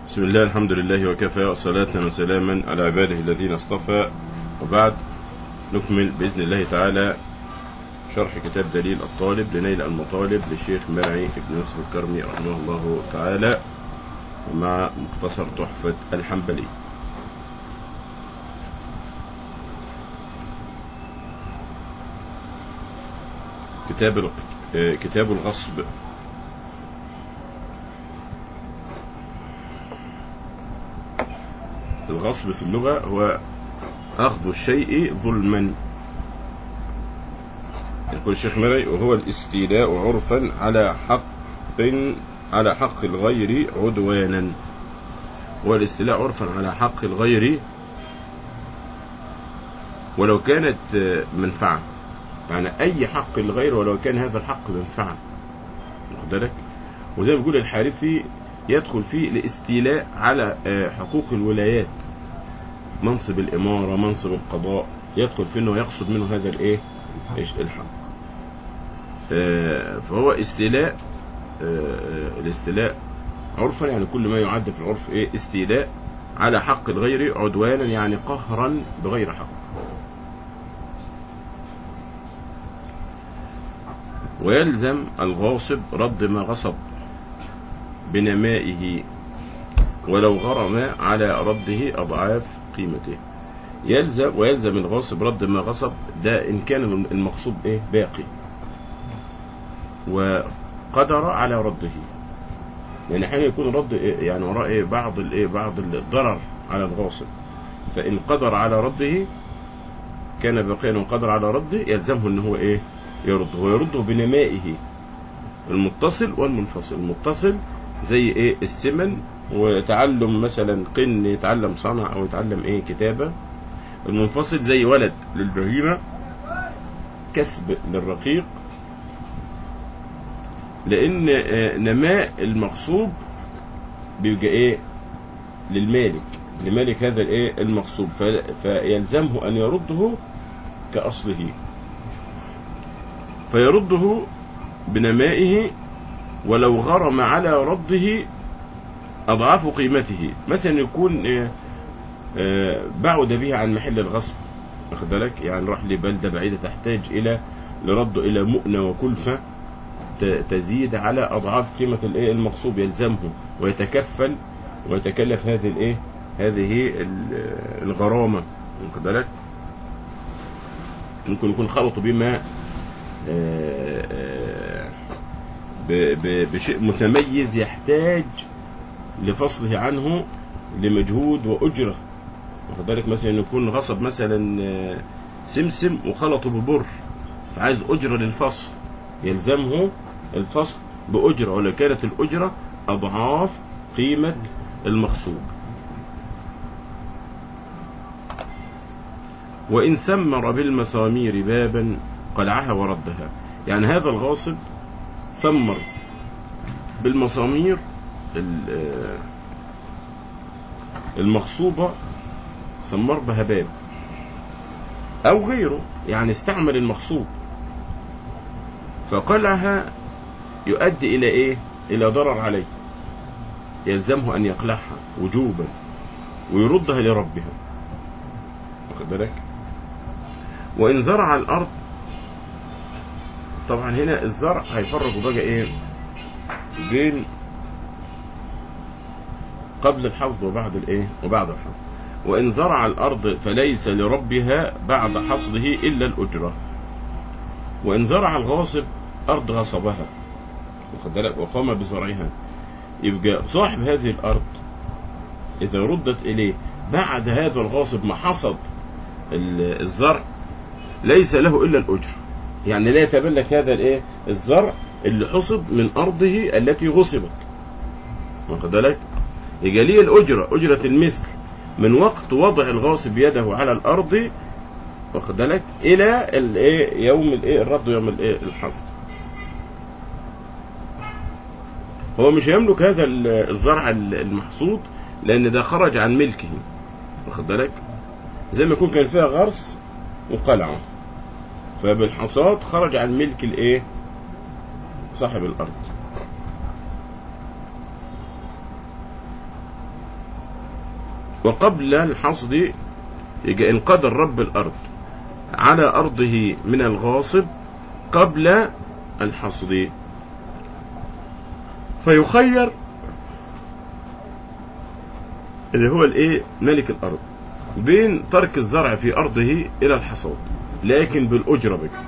بسم الله الحمد لله وكفى وصلاة وسلاما على عباده الذين اصطفى وبعد نكمل بإذن الله تعالى شرح كتاب دليل الطالب لنيل المطالب للشيخ مرعي بن يوسف الكرمي رحمه الله تعالى ومع مختصر تحفة الحنبلي كتاب ال- آه، كتاب الغصب الغصب في اللغة هو أخذ الشيء ظلما يقول الشيخ مرعي وهو الاستيلاء عرفا على حق على حق الغير عدوانا هو الاستيلاء عرفا على حق الغير ولو كانت آه، منفعة يعني أي حق الغير ولو كان هذا الحق منفعة واخد بالك وزي ما بيقول الحارثي يدخل فيه الاستيلاء على آه، حقوق الولايات منصب الإمارة منصب القضاء يدخل فيه انه يقصد منه هذا الايه إيش الحق آه، فهو استيلاء آه، الاستيلاء عرفا يعني كل ما يعد في العرف ايه استيلاء على حق الغير عدوانا يعني قهرا بغير حق ويلزم الغاصب رد ما غصب بنمائه ولو غرم على رده أضعاف قيمته يلزم ويلزم الغاصب رد ما غصب ده إن كان المغصوب إيه باقي وقدر على رده يعني أحيانا يكون رد إيه يعني وراء إيه بعض الإيه بعض الضرر على الغاصب فإن قدر على رده كان باقيا وقدر على رده يلزمه إن هو إيه يرده ويرده بنمائه المتصل والمنفصل المتصل زي ايه السمن وتعلم مثلا قن يتعلم صنع او يتعلم ايه كتابة المنفصل زي ولد للبهيمة كسب للرقيق لان آه، نماء المغصوب بيبقى ايه للمالك لمالك هذا الايه المغصوب ف- فيلزمه ان يرده كاصله فيرده بنمائه ولو غرم على رده أضعاف قيمته مثلا يكون آه، آه، بعد به عن محل الغصب واخد بالك يعني راح لبلدة بعيدة تحتاج إلى لرده إلى مؤنة وكلفة ت- تزيد على أضعاف قيمة الإيه المغصوب يلزمه ويتكفل ويتكلف هذه الإيه هذه ال- الغرامة واخد بالك ممكن يكون خلطوا بما آه، آه، ب- ب- بشيء متميز يحتاج لفصله عنه لمجهود وأجرة واخد بالك مثلا يكون غصب مثلا آه، سمسم وخلطه ببر فعايز أجرة للفصل يلزمه الفصل بأجرة ولو كانت الأجرة أضعاف قيمة المغصوب وإن سمر بالمسامير بابا قلعها وردها يعني هذا الغاصب سمر بالمسامير ال- آه، المغصوبة سمر بها باب أو غيره يعني استعمل المغصوب فقلعها يؤدي إلى إيه؟ إلى ضرر عليه يلزمه أن يقلعها وجوبا ويردها لربها واخد بالك؟ وإن زرع الأرض طبعا هنا الزرع هيفرقوا بقى إيه؟ بين قبل الحصد وبعد الايه وبعد الحصد وان زرع الارض فليس لربها بعد حصده الا الاجره وان زرع الغاصب ارض غصبها واخد بالك وقام بزرعها يبقى صاحب هذه الارض اذا ردت اليه بعد هذا الغاصب ما حصد ال- الزرع ليس له الا الاجره يعني لا يتملك هذا الايه الزرع اللي حصد من ارضه التي غصبت واخد بالك يبقى ليه الأجرة أجرة المثل من وقت وضع الغاصب يده على الأرض واخد بالك إلى الإيه يوم الإيه الرد يوم الإيه الحصد هو مش هيملك هذا ال- الزرع ال- المحصود لأن ده خرج عن ملكه واخد بالك زي ما يكون كان فيها غرس وقلعة فبالحصاد خرج عن ملك الإيه صاحب الأرض وقبل الحصد يجي إن قدر رب الأرض على أرضه من الغاصب قبل الحصد فيخير اللي هو الايه ملك الارض بين ترك الزرع في ارضه الى الحصاد لكن بالاجره بقى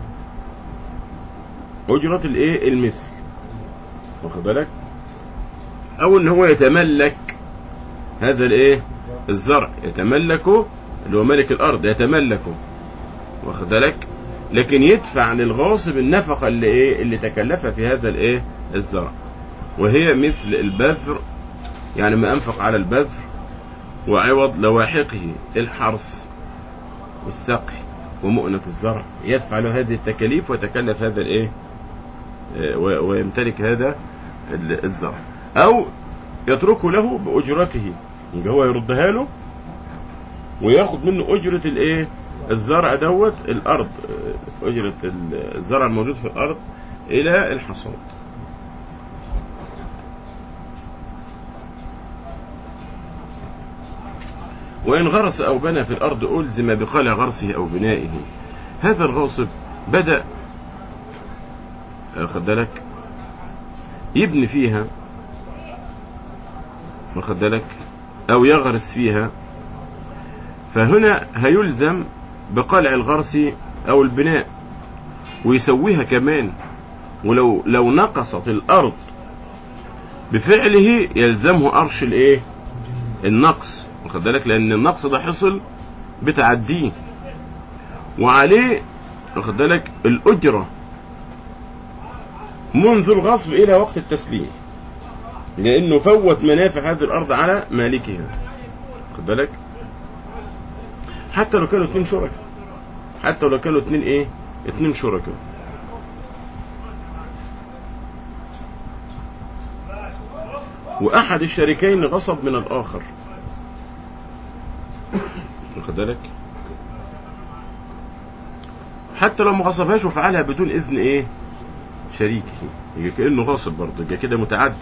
اجره الايه المثل واخد بالك او ان هو يتملك هذا الايه الزرع يتملكه اللي هو ملك الارض يتملكه واخد بالك لكن يدفع للغاصب النفقه اللي ايه اللي تكلفها في هذا الايه الزرع وهي مثل البذر يعني ما انفق على البذر وعوض لواحقه الحرث والسقي ومؤنة الزرع يدفع له هذه التكاليف ويتكلف هذا الايه آه، و- ويمتلك هذا ال- الزرع او يتركه له باجرته يبقى هو يردها له وياخد منه اجره الايه الزرع دوت الارض آه، اجره ال- الزرع الموجود في الارض الى الحصاد وإن غرس أو بنى في الأرض ألزم بقلع غرسه أو بنائه هذا الغاصب بدأ واخد بالك يبني فيها واخد بالك أو يغرس فيها فهنا هيلزم بقلع الغرس أو البناء ويسويها كمان ولو لو نقصت الأرض بفعله يلزمه أرش الإيه؟ النقص واخد بالك لان النقص ده حصل بتعديه وعليه واخد بالك الاجره منذ الغصب الى وقت التسليم لانه فوت منافع هذه الارض على مالكها واخد بالك حتى لو كانوا اتنين شركاء حتى لو كانوا اتنين ايه اتنين شركاء واحد الشريكين غصب من الاخر واخد بالك حتى لو ما غصبهاش وفعلها بدون اذن ايه شريكه يبقى كانه غاصب برضه يبقى كده متعدي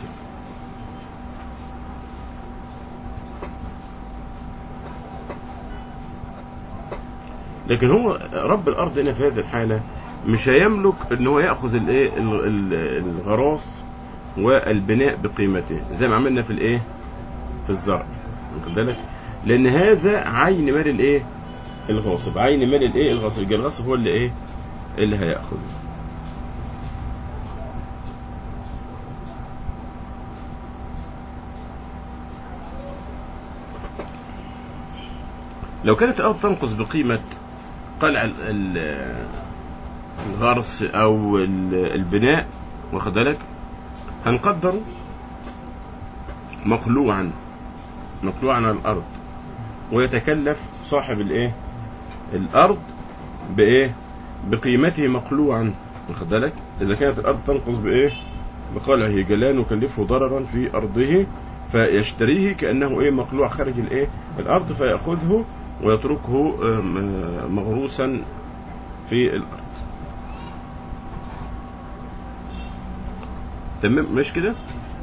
لكن هو رب الارض هنا في هذه الحاله مش هيملك ان هو ياخذ الايه ال- ال- الغراس والبناء بقيمته زي ما عملنا في الايه في الزرع واخد بالك لان هذا عين مال الايه الغاصب عين مال الايه الغاصب يبقى الغاصب هو اللي ايه اللي هياخذ لو كانت الارض تنقص بقيمه قلع ال- ال- الغرس او ال- البناء واخد بالك هنقدره مقلوعا مقلوعا على الارض ويتكلف صاحب الايه الارض بايه بقيمته مقلوعا واخد بالك اذا كانت الارض تنقص بايه بقلعه جلان وكلفه ضررا في ارضه فيشتريه كانه ايه مقلوع خارج الايه الارض فياخذه ويتركه آم، مغروسا في الارض تمام مش كده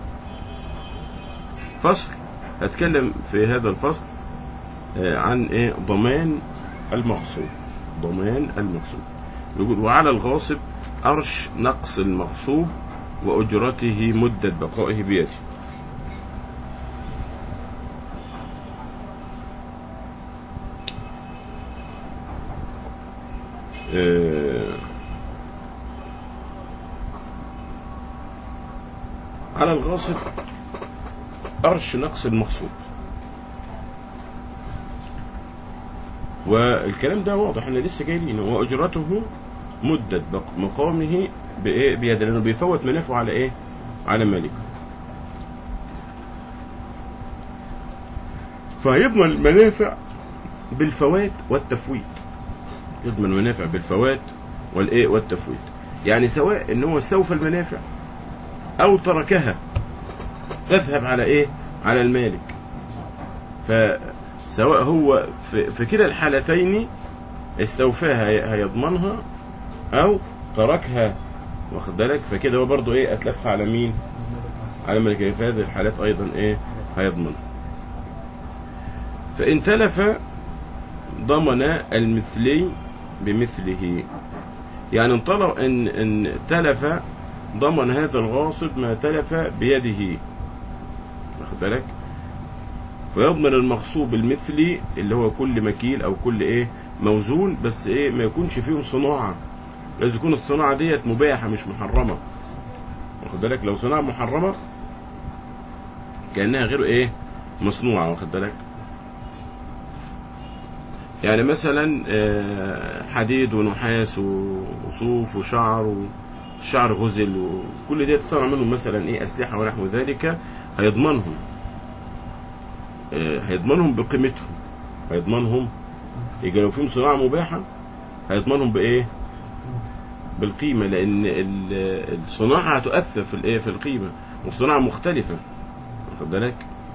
فصل هتكلم في هذا الفصل آه، عن ايه ضمان المغصوب ضمان المغصوب يقول وعلى الغاصب أرش نقص المغصوب وأجرته مدة بقائه بيده آه، على الغاصب أرش نقص المغصوب والكلام ده واضح احنا لسه جايين واجرته مدة بق- مقامه بايه بيد لانه بيفوت منافعه على ايه على مالكه فيضمن المنافع بالفوات والتفويت يضمن المنافع بالفوات والايه والتفويت يعني سواء ان هو استوفى المنافع او تركها تذهب على ايه على المالك فسواء هو في, في كلا الحالتين استوفاها هي- هيضمنها او تركها واخد بالك فكده هو برضو ايه اتلف على مين على الملك في هذه الحالات ايضا ايه هيضمنها فإن تلف ضمن المثلي بمثله يعني ان طلب ان ان تلف ضمن هذا الغاصب ما تلف بيده واخد بالك فيضمن المغصوب المثلي اللي هو كل مكيل او كل ايه موزون بس ايه ما يكونش فيهم صناعه لازم تكون الصناعه ديت مباحه مش محرمه واخد بالك لو صناعه محرمه كانها غير ايه مصنوعه واخد بالك يعني مثلا آه، حديد ونحاس وصوف وشعر وشعر غزل وكل دي تصنع منهم مثلا ايه اسلحه ونحو ذلك هيضمنهم آه، هيضمنهم بقيمتهم هيضمنهم يبقى لو فيهم صناعه مباحه هيضمنهم بايه؟ بالقيمه لان ال- الصناعه هتؤثر في الايه في القيمه والصناعه مختلفه واخد بالك؟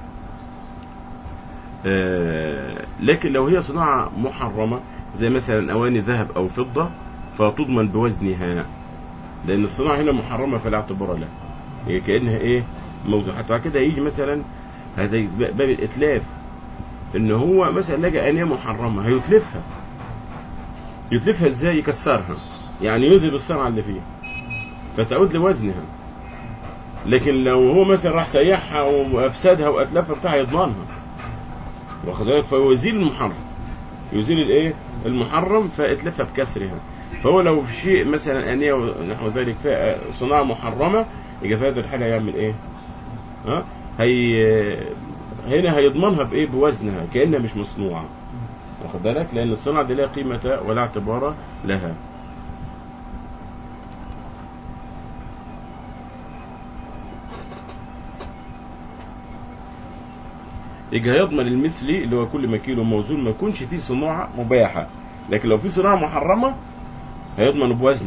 آه، لكن لو هي صناعة محرمة زي مثلا أواني ذهب أو فضة فتضمن بوزنها لأن الصناعة هنا محرمة فلا اعتبار لها هي كأنها إيه موضوع حتى بعد كده يجي مثلا هذا باب الإتلاف إن هو مثلا لقى آنية محرمة هيتلفها يتلفها إزاي يكسرها يعني يذهب الصنعة اللي فيها فتعود لوزنها لكن لو هو مثلا راح سيحها وافسدها واتلفها بتاع يضمنها واخد بالك فهو يزيل المحرم يزيل الايه المحرم فاتلفها بكسرها فهو لو في شيء مثلا انيه ونحو ذلك فيها صناعه محرمه يبقى في هذه الحاله يعمل ايه؟ ها؟ هي هنا هيضمنها بايه؟ بوزنها كانها مش مصنوعه واخد بالك؟ لان الصناعه دي لا قيمه ولا اعتبار لها يجي هيضمن المثلي اللي هو كل ما كيلو موزون ما يكونش فيه صناعة مباحة لكن لو في صناعة محرمة هيضمن بوزنه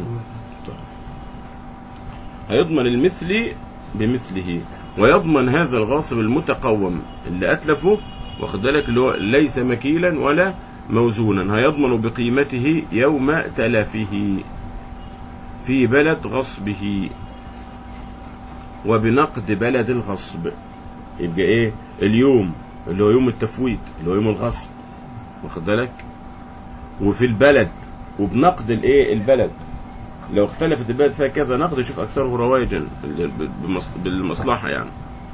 هيضمن المثلي بمثله ويضمن هذا الغاصب المتقوم اللي أتلفه واخد بالك اللي هو ليس مكيلا ولا موزونا هيضمن بقيمته يوم تلفه في بلد غصبه وبنقد بلد الغصب يبقى ايه اليوم اللي هو يوم التفويت اللي هو يوم الغصب واخد بالك وفي البلد وبنقد الايه البلد لو اختلفت البلد فيها كذا نقد يشوف اكثره رواجا بالمص- بالمصلحه يعني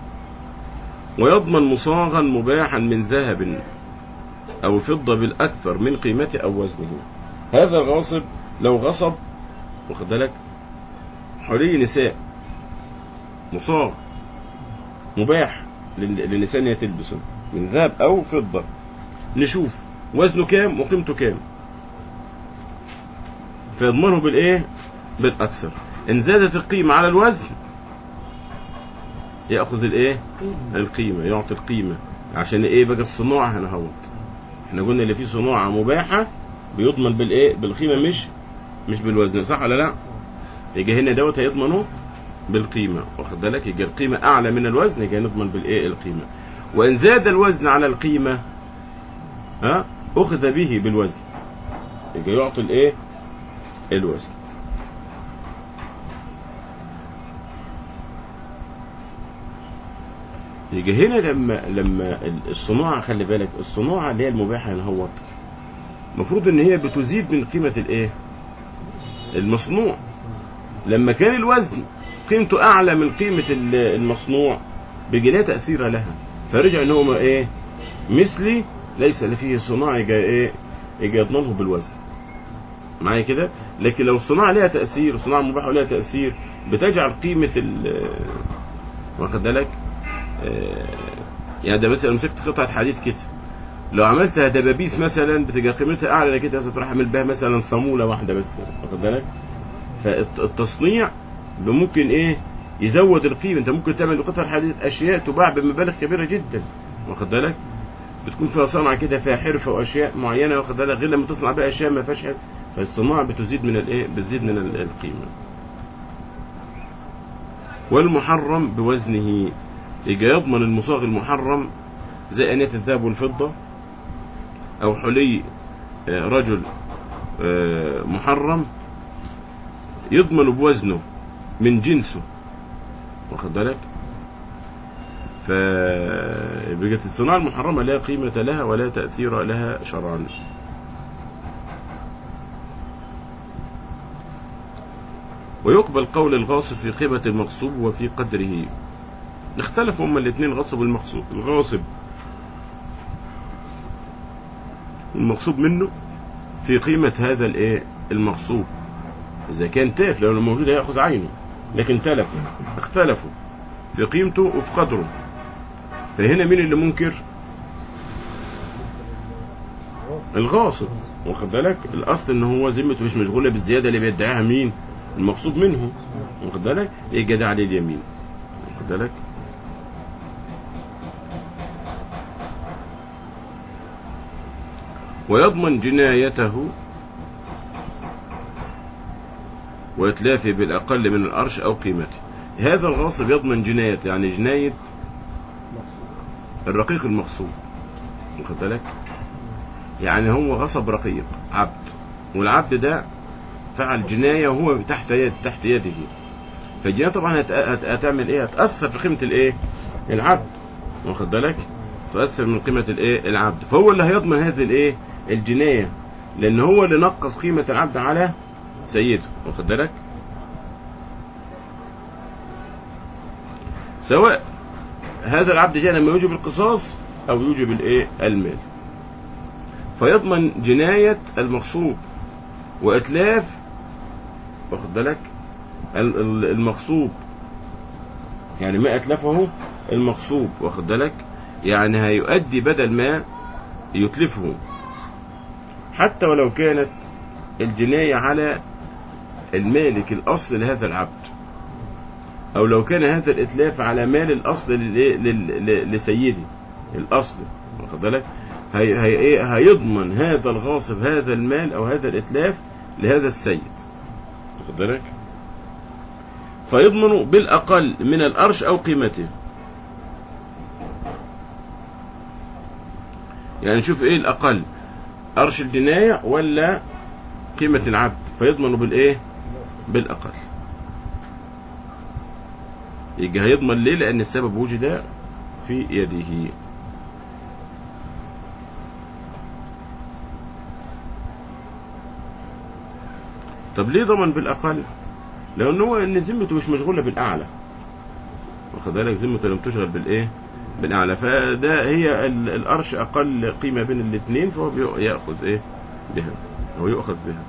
ويضمن مصاغا مباحا من ذهب او فضه بالاكثر من قيمته او وزنه هذا الغاصب لو غصب واخد بالك حلي نساء مصاغ مباح لل- للنساء ان هي تلبسه من ذهب او فضه نشوف وزنه كام وقيمته كام فيضمنه بالايه بالاكثر ان زادت القيمه على الوزن ياخذ الايه القيمه يعطي القيمه عشان ايه بقى الصناعه هنا هوت احنا قلنا اللي فيه صناعه مباحه بيضمن بالايه بالقيمه مش مش بالوزن صح ولا لا يجي هنا دوت هيضمنه بالقيمة واخد بالك يبقى القيمة أعلى من الوزن يبقى نضمن بالإيه القيمة وإن زاد الوزن على القيمة ها أخذ به بالوزن يبقى يعطي الإيه الوزن يجي هنا لما لما الصناعة خلي بالك الصناعة اللي هي المباحة هنا هو المفروض إن هي بتزيد من قيمة الإيه المصنوع لما كان الوزن قيمته اعلى من قيمه ال- المصنوع بيجي لها تاثير لها فرجع ان هو ايه مثلي ليس فيه صناعه يجي ايه يجي يضمنه بالوزن معايا كده لكن لو الصناعه لها تاثير الصناعه المباحه لها تاثير بتجعل قيمه ال واخد بالك آه، يعني ده مثلا مسكت قطعه حديد كده لو عملتها دبابيس مثلا بتبقى قيمتها اعلى كده لازم تروح عامل بها مثلا صاموله واحده بس واخد بالك فالتصنيع ممكن ايه يزود القيمه انت ممكن تعمل بقطع الحديد اشياء تباع بمبالغ كبيره جدا واخد بالك بتكون فيها صنعه كده فيها حرفه واشياء معينه واخد بالك غير لما تصنع بها اشياء ما فيهاش حرفة. فالصناعه بتزيد من الايه بتزيد من ال- القيمه والمحرم بوزنه يجي يضمن المصاغ المحرم زي انيه الذهب والفضه او حلي آه، رجل آه، محرم يضمن بوزنه من جنسه واخد بالك ف بقت الصناعة المحرمة لا قيمة لها ولا تأثير لها شرعا ويقبل قول الغاصب في قيمة المغصوب وفي قدره اختلفوا هما الاثنين غصب والمغصوب الغاصب المغصوب منه في قيمة هذا الايه المغصوب إذا كان تاف لو موجود هياخذ عينه لكن تلفوا اختلفوا في قيمته وفي قدره فهنا مين اللي منكر الغاصب واخد بالك الاصل ان هو ذمته مش مشغوله بالزياده اللي بيدعيها مين المقصود منه واخد بالك ايه جدع عليه اليمين واخد بالك ويضمن جنايته وإتلافه بالأقل من الأرش أو قيمته هذا الغاصب يضمن جنايته يعني جناية الرقيق المغصوب واخد بالك يعني هو غصب رقيق عبد والعبد ده فعل جناية وهو تحت يد تحت يده فالجناية طبعا هت... هت... هتعمل ايه هتأثر في قيمة الايه العبد واخد بالك تؤثر من قيمة الايه العبد فهو اللي هيضمن هذه الايه الجناية لان هو اللي نقص قيمة العبد على سيده واخد بالك سواء هذا العبد جاء لما يوجب القصاص او يوجب الايه المال فيضمن جناية المغصوب واتلاف واخد بالك ال- ال- المغصوب يعني ما اتلفه المغصوب واخد بالك يعني هيؤدي بدل ما يتلفه حتى ولو كانت الجناية على المالك الأصل لهذا العبد أو لو كان هذا الإتلاف على مال الأصل لل- لل- لل- لسيدي الأصل واخد بالك هي هي إيه هيضمن هذا الغاصب هذا المال أو هذا الإتلاف لهذا السيد واخد بالك فيضمن بالأقل من الأرش أو قيمته يعني شوف إيه الأقل أرش الجناية ولا قيمة العبد فيضمن بالإيه بالأقل يجي هيضمن ليه لأن السبب وجد في يده طب ليه ضمن بالأقل لأن هو إن ذمته مش مشغولة بالأعلى واخد بالك ذمته لم تشغل بالإيه بالأعلى فده هي ال- الأرش أقل قيمة بين الاثنين فهو بيأ- يأخذ إيه بها أو يؤخذ بها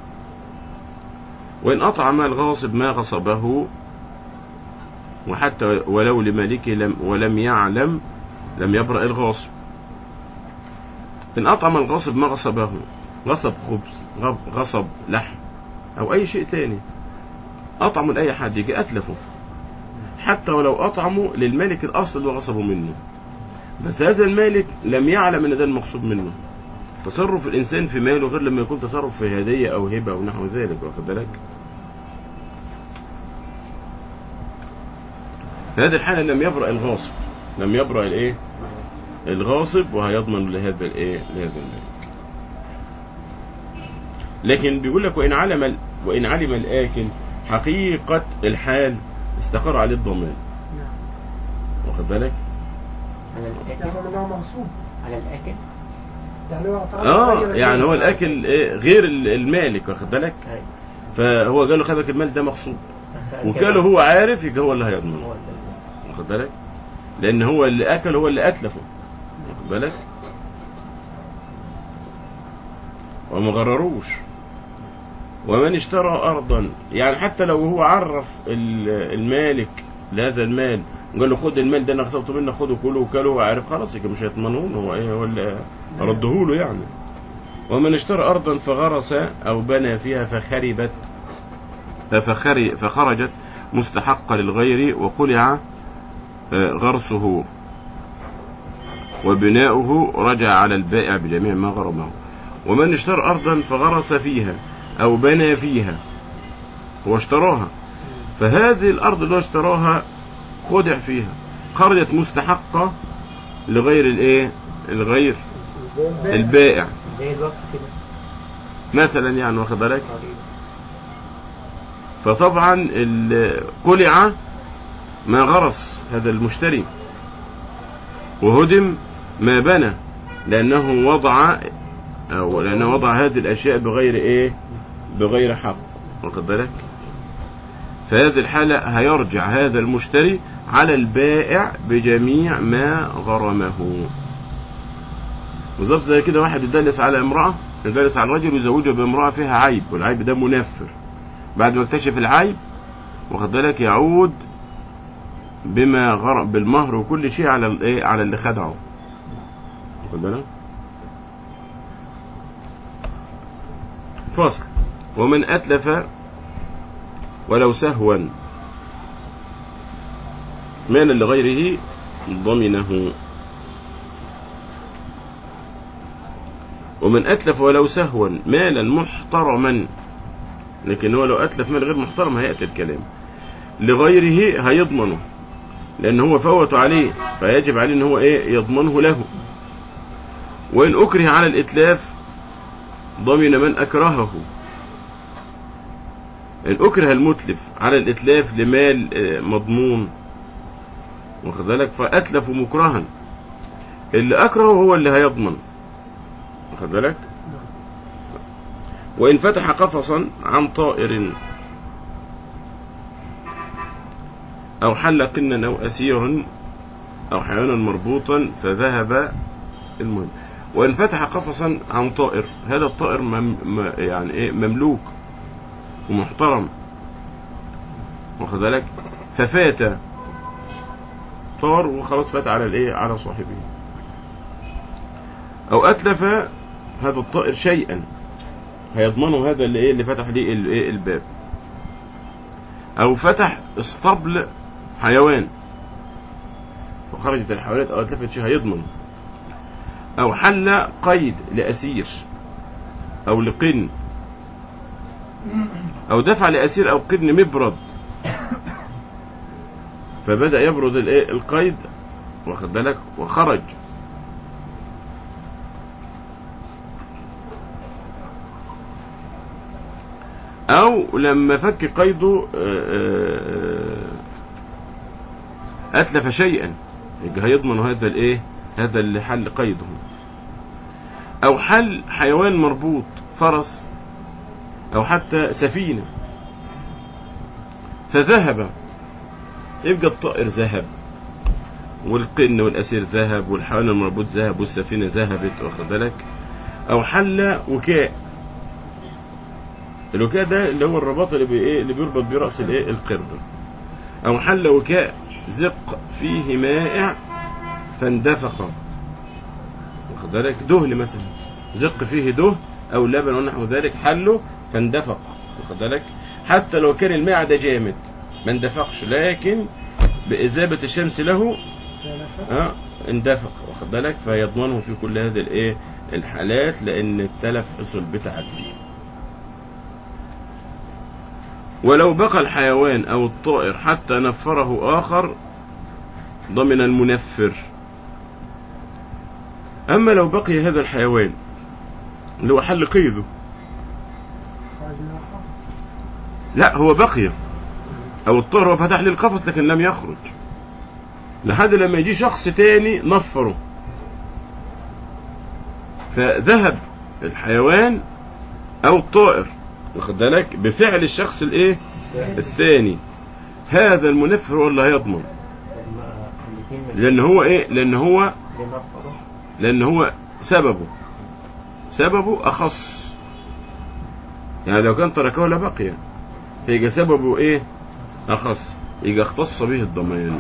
وإن أطعم الغاصب ما غصبه وحتى ولو لمالكه لم ولم يعلم لم يبرأ الغاصب إن أطعم الغاصب ما غصبه غصب خبز غب- غصب لحم أو أي شيء تاني أطعموا لأي حد يجي أتلفه حتى ولو أطعموا للمالك الأصل اللي غصبوا منه بس هذا المالك لم يعلم أن ده المقصود منه تصرف الإنسان في ماله غير لما يكون تصرف في هدية أو هبة أو نحو ذلك واخد بالك في هذه الحالة لم يبرأ الغاصب لم يبرأ الإيه الغاصب وهيضمن لهذا الإيه لهذا المالك لكن بيقول لك وإن علم ال- وإن علم الآكل حقيقة الحال استقر عليه الضمان نعم واخد بالك على الأكل يعني انه مغصوب على الأكل يعني هو طعام اه غير يعني الجنة. هو الاكل إيه غير ال- المالك واخد بالك أي. فهو قال له خلي بالك المال ده مغصوب فأكل وكاله هو عارف يبقى هو اللي هيضمن هو اللي- واخد بالك لان هو اللي اكل هو اللي اتلفه واخد بالك وما غرروش ومن اشترى ارضا يعني حتى لو هو عرف ال- المالك لهذا المال قال له خد المال ده انا غصبته منك خده كله وكله هو عارف خلاص يبقى مش هيطمنون هو ايه هو اللي رده له يعني ومن اشترى ارضا فغرس او بنى فيها فخربت فخري فخرجت مستحقة للغير وقلع آه، غرسه وبناؤه رجع على البائع بجميع ما غرمه ومن اشترى أرضا فغرس فيها أو بنى فيها هو اشتراها فهذه الأرض اللي هو اشتراها خدع فيها خرجت مستحقة لغير الايه الغير البائع زي الوقت كده مثلا يعني واخد بالك قريب. فطبعا ال- قلع ما غرس هذا المشتري وهدم ما بنى لأنه وضع أو لأنه وضع هذه الأشياء بغير إيه بغير حق واخد بالك في هذه الحالة هيرجع هذا المشتري على البائع بجميع ما غرمه بالظبط زي كده واحد يدلس على امرأة يدلس على الرجل ويزوجه بامرأة فيها عيب والعيب ده منفر بعد ما اكتشف العيب واخد بالك يعود بما غرم بالمهر وكل شيء على الايه على اللي خدعه واخد بالك فصل ومن أتلف ولو سهوا مالا لغيره ضمنه ومن أتلف ولو سهوا مالا محترما لكن هو لو أتلف مال غير محترم هيأتي الكلام لغيره هيضمنه لأن هو فوت عليه فيجب عليه أن هو إيه يضمنه له وإن أكره على الإتلاف ضمن من أكرهه إن أكره المتلف على الإتلاف لمال آه، مضمون واخد بالك فأتلف مكرها اللي أكرهه هو اللي هيضمن واخد بالك وإن فتح قفصا عن طائر أو حل قنا أو أسير أو حيوانا مربوطا فذهب المهم وإن فتح قفصا عن طائر هذا الطائر مم م- يعني إيه مملوك ومحترم واخد بالك ففات طار وخلاص فات على الايه على صاحبه او اتلف هذا الطائر شيئا هيضمنه هذا اللي ايه اللي فتح ليه الايه الباب او فتح اسطبل حيوان فخرجت الحيوانات او اتلفت شيء هيضمن او حل قيد لاسير او لقن او دفع لاسير او قرن مبرد فبدا يبرد الايه القيد واخد بالك وخرج او لما فك قيده آه، آه، اتلف شيئا يبقى هيضمن هذا الايه هذا اللي حل قيده او حل حيوان مربوط فرس او حتى سفينه فذهب يبقى الطائر ذهب والقن والاسير ذهب والحيوان المربوط ذهب والسفينه ذهبت واخد بالك او حل وكاء الوكاء ده اللي هو الرباط اللي بي ايه اللي بيربط بيه راس الايه القرد او حل وكاء زق فيه مائع فاندفق واخد بالك دهن مثلا زق فيه دهن او لبن ونحو ذلك حله فاندفق واخد بالك حتى لو كان الماء ده جامد ما اندفقش لكن بإذابة الشمس له اه اندفق واخد بالك فيضمنه في كل هذه الايه الحالات لان التلف حصل بتعدي ولو بقى الحيوان او الطائر حتى نفره اخر ضمن المنفر اما لو بقي هذا الحيوان اللي هو حل قيده خرج من القفص لا هو بقي او الطائر هو فتح لي القفص لكن لم يخرج لحد لما يجي شخص تاني نفره فذهب الحيوان او الطائر واخد بالك بفعل الشخص الايه الثاني هذا المنفر هو اللي هيضمن لان هو ايه لان هو لان هو سببه سببه اخص يعني لو كان تركه لبقي فيجي سببه ايه اخص يجي اختص به الضمان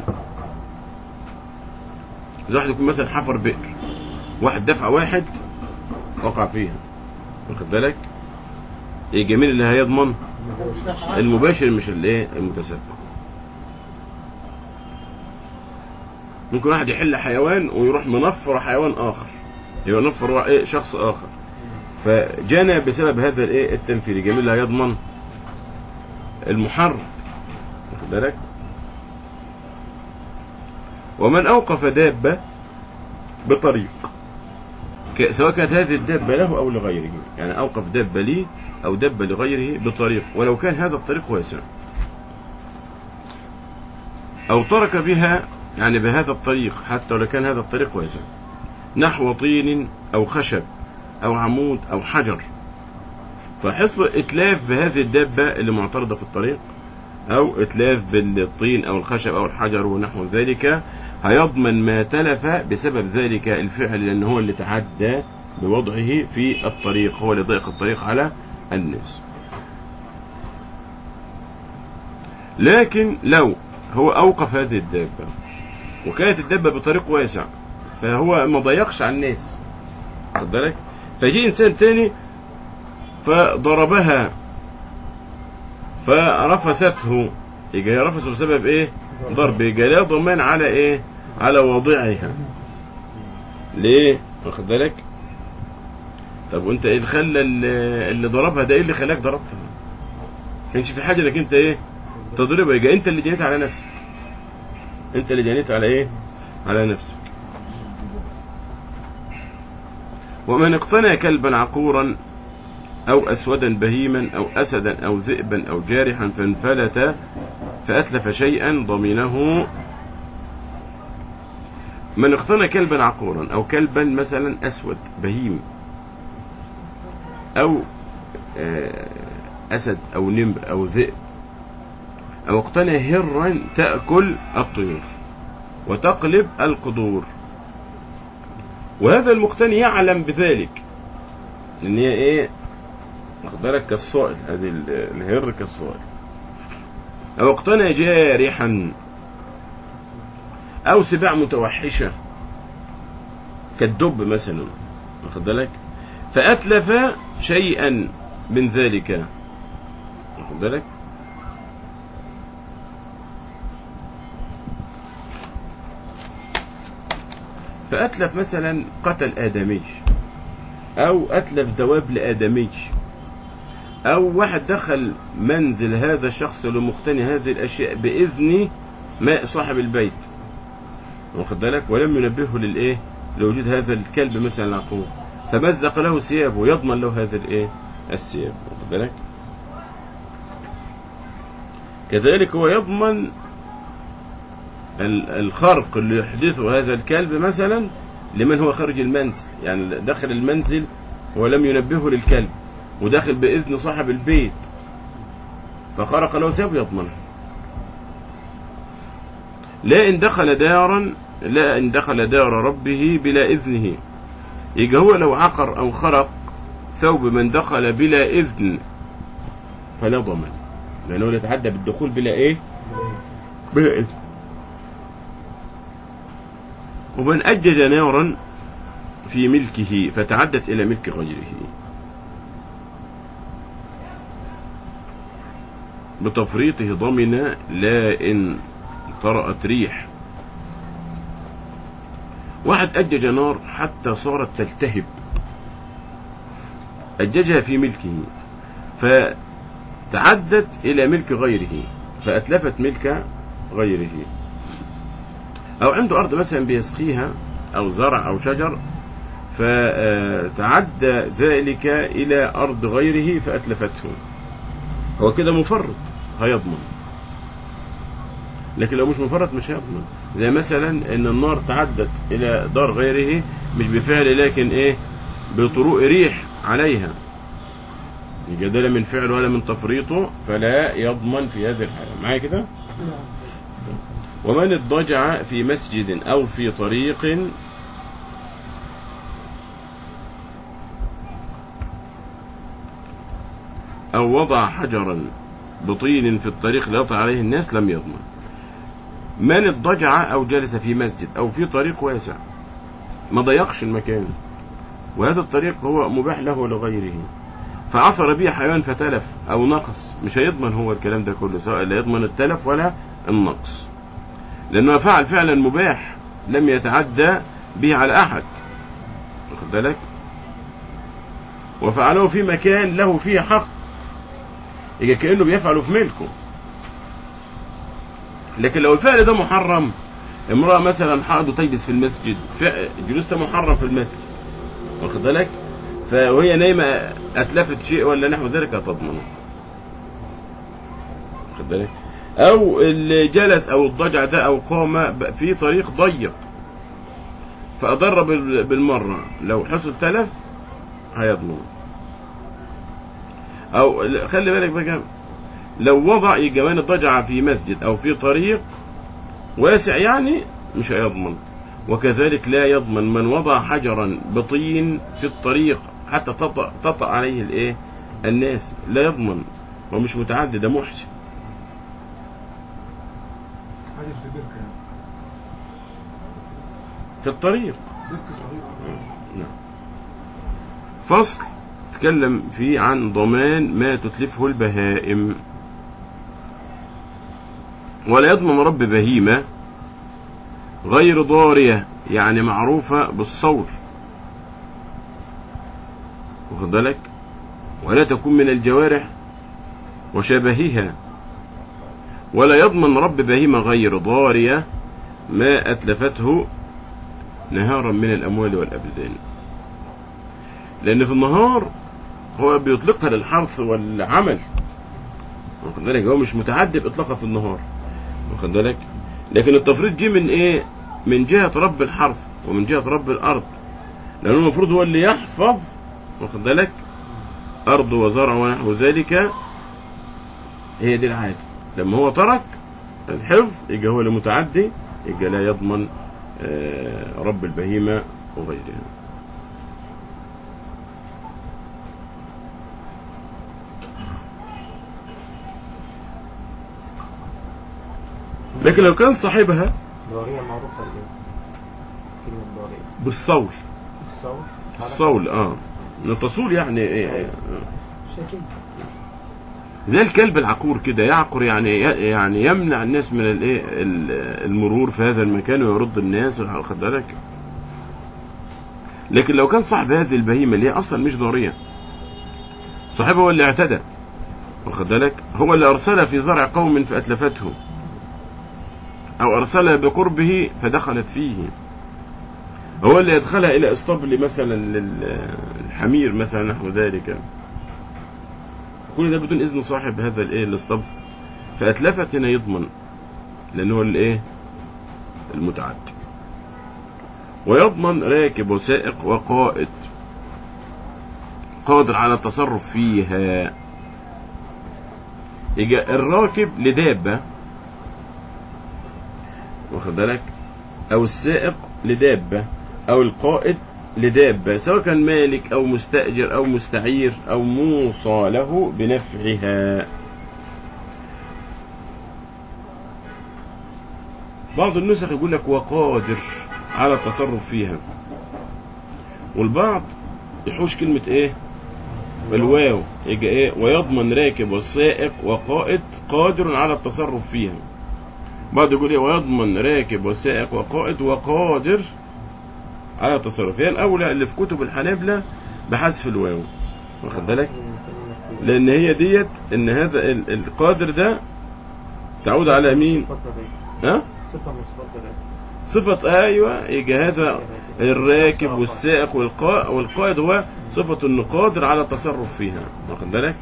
زي واحد يكون مثلا حفر بئر واحد دفع واحد وقع فيها واخد بالك يجي مين اللي هيضمن المباشر مش الايه المتسبب ممكن واحد يحل حيوان ويروح منفر حيوان اخر يبقى نفر وا- ايه شخص اخر فجنى بسبب هذا الايه التنفيذ يجي مين اللي هيضمن المحرم واخد بالك ومن اوقف دابه بطريق ك- سواء كانت هذه الدابه له او لغيره يعني اوقف دابه لي او دابه لغيره بطريق ولو كان هذا الطريق واسع او ترك بها يعني بهذا الطريق حتى ولو كان هذا الطريق واسع نحو طين أو خشب أو عمود أو حجر فحصل إتلاف بهذه الدابة اللي معترضة في الطريق أو إتلاف بالطين أو الخشب أو الحجر ونحو ذلك هيضمن ما تلف بسبب ذلك الفعل لأن هو اللي تعدى بوضعه في الطريق هو اللي ضيق الطريق على الناس لكن لو هو أوقف هذه الدابة وكانت الدابة بطريق واسع فهو ما ضيقش على الناس خد بالك فيجي إنسان تاني فضربها فرفسته يجي هي رفسه بسبب ايه ضرب يجي لا ضمان على ايه على واضعها ليه واخد بالك طب وانت ايه اللي خلى اللي اللي ضربها ده ايه اللي خلاك ضربتها كانش في حاجه انك انت ايه تضربها يبقى انت اللي جنيت على نفسك انت اللي جنيت على ايه على نفسك ومن اقتنى كلبا عقورا أو أسودا بهيما أو أسدا أو ذئبا أو جارحا فانفلت فأتلف شيئا ضمنه من اقتنى كلبا عقورا أو كلبا مثلا أسود بهيم أو آه، أسد أو نمر أو ذئب أو اقتنى هرا تأكل الطيور وتقلب القدور وهذا المقتني يعلم بذلك ان هي ايه واخد بالك كالصائل هذه ال- الهر كالصائل او اقتنى جارحا او سباع متوحشه كالدب مثلا واخد بالك فاتلف شيئا من ذلك واخد بالك فأتلف مثلا قتل آدمي أو أتلف دواب لآدمي أو واحد دخل منزل هذا الشخص لمقتني هذه الأشياء بإذن ما صاحب البيت واخد بالك ولم ينبهه للإيه لوجود هذا الكلب مثلا العقور فمزق له ثيابه يضمن له هذا الإيه الثياب واخد بالك كذلك هو يضمن ال- الخرق اللي يحدثه هذا الكلب مثلا لمن هو خارج المنزل يعني داخل المنزل ولم ينبهه للكلب وداخل بإذن صاحب البيت فخرق له ثياب يضمنه لا إن دخل دارا لا إن دخل دار ربه بلا إذنه يجي هو لو عقر أو خرق ثوب من دخل بلا إذن فلا ضمن لأنه يتعدى بالدخول بلا إيه بلا إذن ومن أجج نارا في ملكه فتعدت إلى ملك غيره بتفريطه ضمن لا إن طرأت ريح واحد أجج نار حتى صارت تلتهب أججها في ملكه فتعدت إلى ملك غيره فأتلفت ملك غيره أو عنده أرض مثلا بيسقيها أو زرع أو شجر فتعدى ذلك إلى أرض غيره فأتلفته هو كده مفرط هيضمن لكن لو مش مفرط مش هيضمن زي مثلا ان النار تعدت الى دار غيره مش بفعل لكن ايه بطروق ريح عليها يبقى ده لا من فعله ولا من تفريطه فلا يضمن في هذه الحالة معايا كده ومن اضطجع في مسجد أو في طريق أو وضع حجرا بطين في الطريق ليطع عليه الناس لم يضمن من اضطجع أو جلس في مسجد أو في طريق واسع ما ضيقش المكان وهذا الطريق هو مباح له ولغيره فعثر به حيوان فتلف أو نقص مش هيضمن هو الكلام ده كله سواء لا يضمن التلف ولا النقص لأنه فعل فعلا مباح لم يتعدى به على أحد واخد بالك وفعله في مكان له فيه حق يبقى كأنه بيفعله في ملكه لكن لو الفعل ده محرم امرأة مثلا حائض وتجلس في المسجد فع- جلوسها محرم في المسجد واخد بالك فوهي نايمة أتلفت شيء ولا نحو ذلك هتضمنه واخد بالك او اللي جلس او الضجع ده او قام ب- في طريق ضيق فاضر بال- بالمره لو حصل تلف هيضمن او ل- خلي بالك بقى لو وضع يجوان الضجعة في مسجد او في طريق واسع يعني مش هيضمن وكذلك لا يضمن من وضع حجرا بطين في الطريق حتى تطأ, تطأ عليه الايه الناس لا يضمن هو مش متعدد ده محسن حاجة في بركة يعني في الطريق بركة صغيرة نعم. فصل تكلم فيه عن ضمان ما تتلفه البهائم ولا يضمن رب بهيمة غير ضارية يعني معروفة بالصول واخد بالك ولا تكون من الجوارح وشبهها ولا يضمن رب بهيمة غير ضارية ما أتلفته نهارا من الأموال والأبدان لأن في النهار هو بيطلقها للحرث والعمل واخد بالك هو مش متعدي بإطلاقها في النهار واخد بالك لكن التفريط جه من إيه من جهة رب الحرث ومن جهة رب الأرض لأنه المفروض هو اللي يحفظ واخد بالك أرض وزرع ونحو ذلك هي دي العادة لما هو ترك الحفظ يبقى هو اللي متعدي يبقى لا يضمن آه، رب البهيمة وغيرها لكن لو كان صاحبها ضارية معروفة ايه كلمة ضارية بالصول الصول الصول اه إن تصول يعني إيه إيه، آه. شكل زي الكلب العقور كده يعقر يعني يعني يمنع الناس من الايه ال- المرور في هذا المكان ويرد الناس واخد بالك لكن لو كان صاحب هذه البهيمه اللي هي اصلا مش ضاريه صاحبها هو اللي اعتدى واخد بالك هو اللي ارسلها في زرع قوم فاتلفته او ارسلها بقربه فدخلت فيه هو اللي يدخلها الى اسطبل مثلا للحمير مثلا نحو ذلك كل ده بدون اذن صاحب هذا الايه الاسطبل فاتلفت هنا يضمن لان هو الايه المتعدي ويضمن راكب وسائق وقائد قادر على التصرف فيها يجي الراكب لدابة واخد بالك او السائق لدابة او القائد لدابة سواء كان مالك او مستأجر او مستعير او موصى له بنفعها بعض النسخ يقول لك وقادر على التصرف فيها والبعض يحوش كلمة ايه الواو يجي ايه ويضمن راكب والسائق وقائد قادر على التصرف فيها بعض يقول ايه ويضمن راكب وسائق وقائد وقادر على التصرف هي الاولى اللي في كتب الحنابلة بحذف الواو واخد بالك لان هي ديت ان هذا ال- القادر ده تعود على مين صفة الراكب. ها صفة من صفات الراكب. صفة ايوه يجي هذا الراكب والسائق والقائد والقائد هو صفة انه قادر على التصرف فيها واخد بالك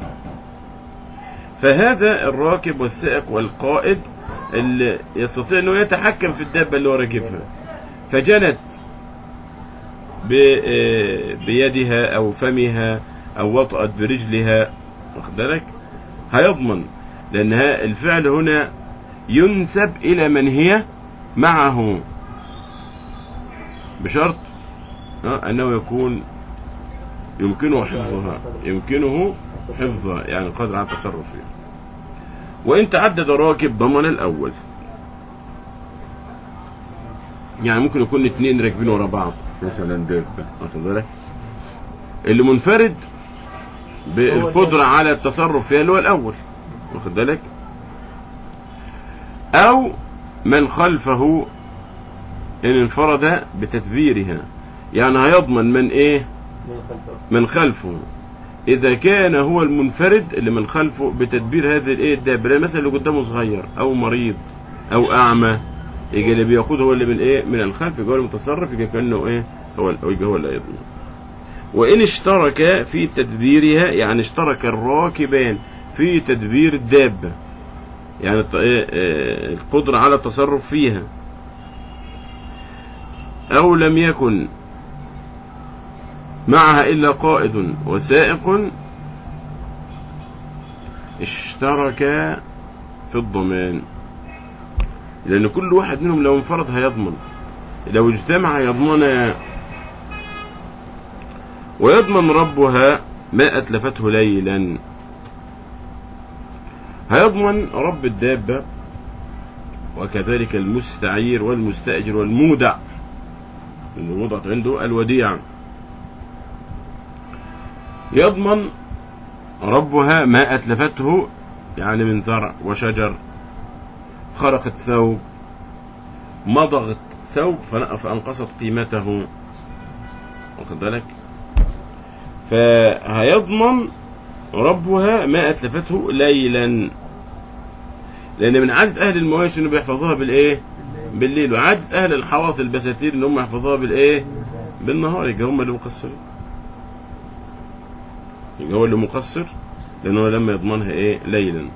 فهذا الراكب والسائق والقائد اللي يستطيع انه يتحكم في الدابة اللي هو راكبها فجنت ب- آه، بيدها او فمها او وطأت برجلها واخد بالك هيضمن لان ها- الفعل هنا ينسب الى من هي معه بشرط ها، انه يكون يمكنه حفظها يمكنه حفظها يعني قادر على التصرف فيها وان تعدد راكب ضمن الاول يعني ممكن يكون اتنين راكبين ورا بعض مثلا دابة واخد بالك اللي منفرد بالقدرة على التصرف فيها اللي هو الأول واخد بالك أو من خلفه إن انفرد بتدبيرها يعني هيضمن من إيه من خلفه من خلفه إذا كان هو المنفرد اللي من خلفه بتدبير هذه الإيه الدابة مثلا اللي قدامه صغير أو مريض أو أعمى يجي اللي بيقود هو اللي من إيه من الخلف يجي هو المتصرف يجي كأنه إيه هو يجي هو اللي يضمن وإن اشترك في تدبيرها يعني اشترك الراكبان في تدبير الدابة يعني الت- إيه، إيه، القدرة على التصرف فيها أو لم يكن معها إلا قائد وسائق اشتركا في الضمان لأن كل واحد منهم لو انفرد هيضمن لو اجتمع يضمن ويضمن ربها ما أتلفته ليلا هيضمن رب الدابة وكذلك المستعير والمستأجر والمودع المودع عنده الوديعة يضمن ربها ما أتلفته يعني من زرع وشجر خرقت ثوب مضغت ثوب فن- فأنقصت قيمته واخد بالك فهيضمن ربها ما أتلفته ليلا لأن من عادة أهل المواشي إنه بيحفظوها بالإيه؟ بالليل وعادة أهل الحواط البساتين إن هم يحفظوها بالإيه؟ بالنهار يبقى هم اللي مقصرين يبقى هو اللي مقصر لأنه لما يضمنها إيه؟ ليلا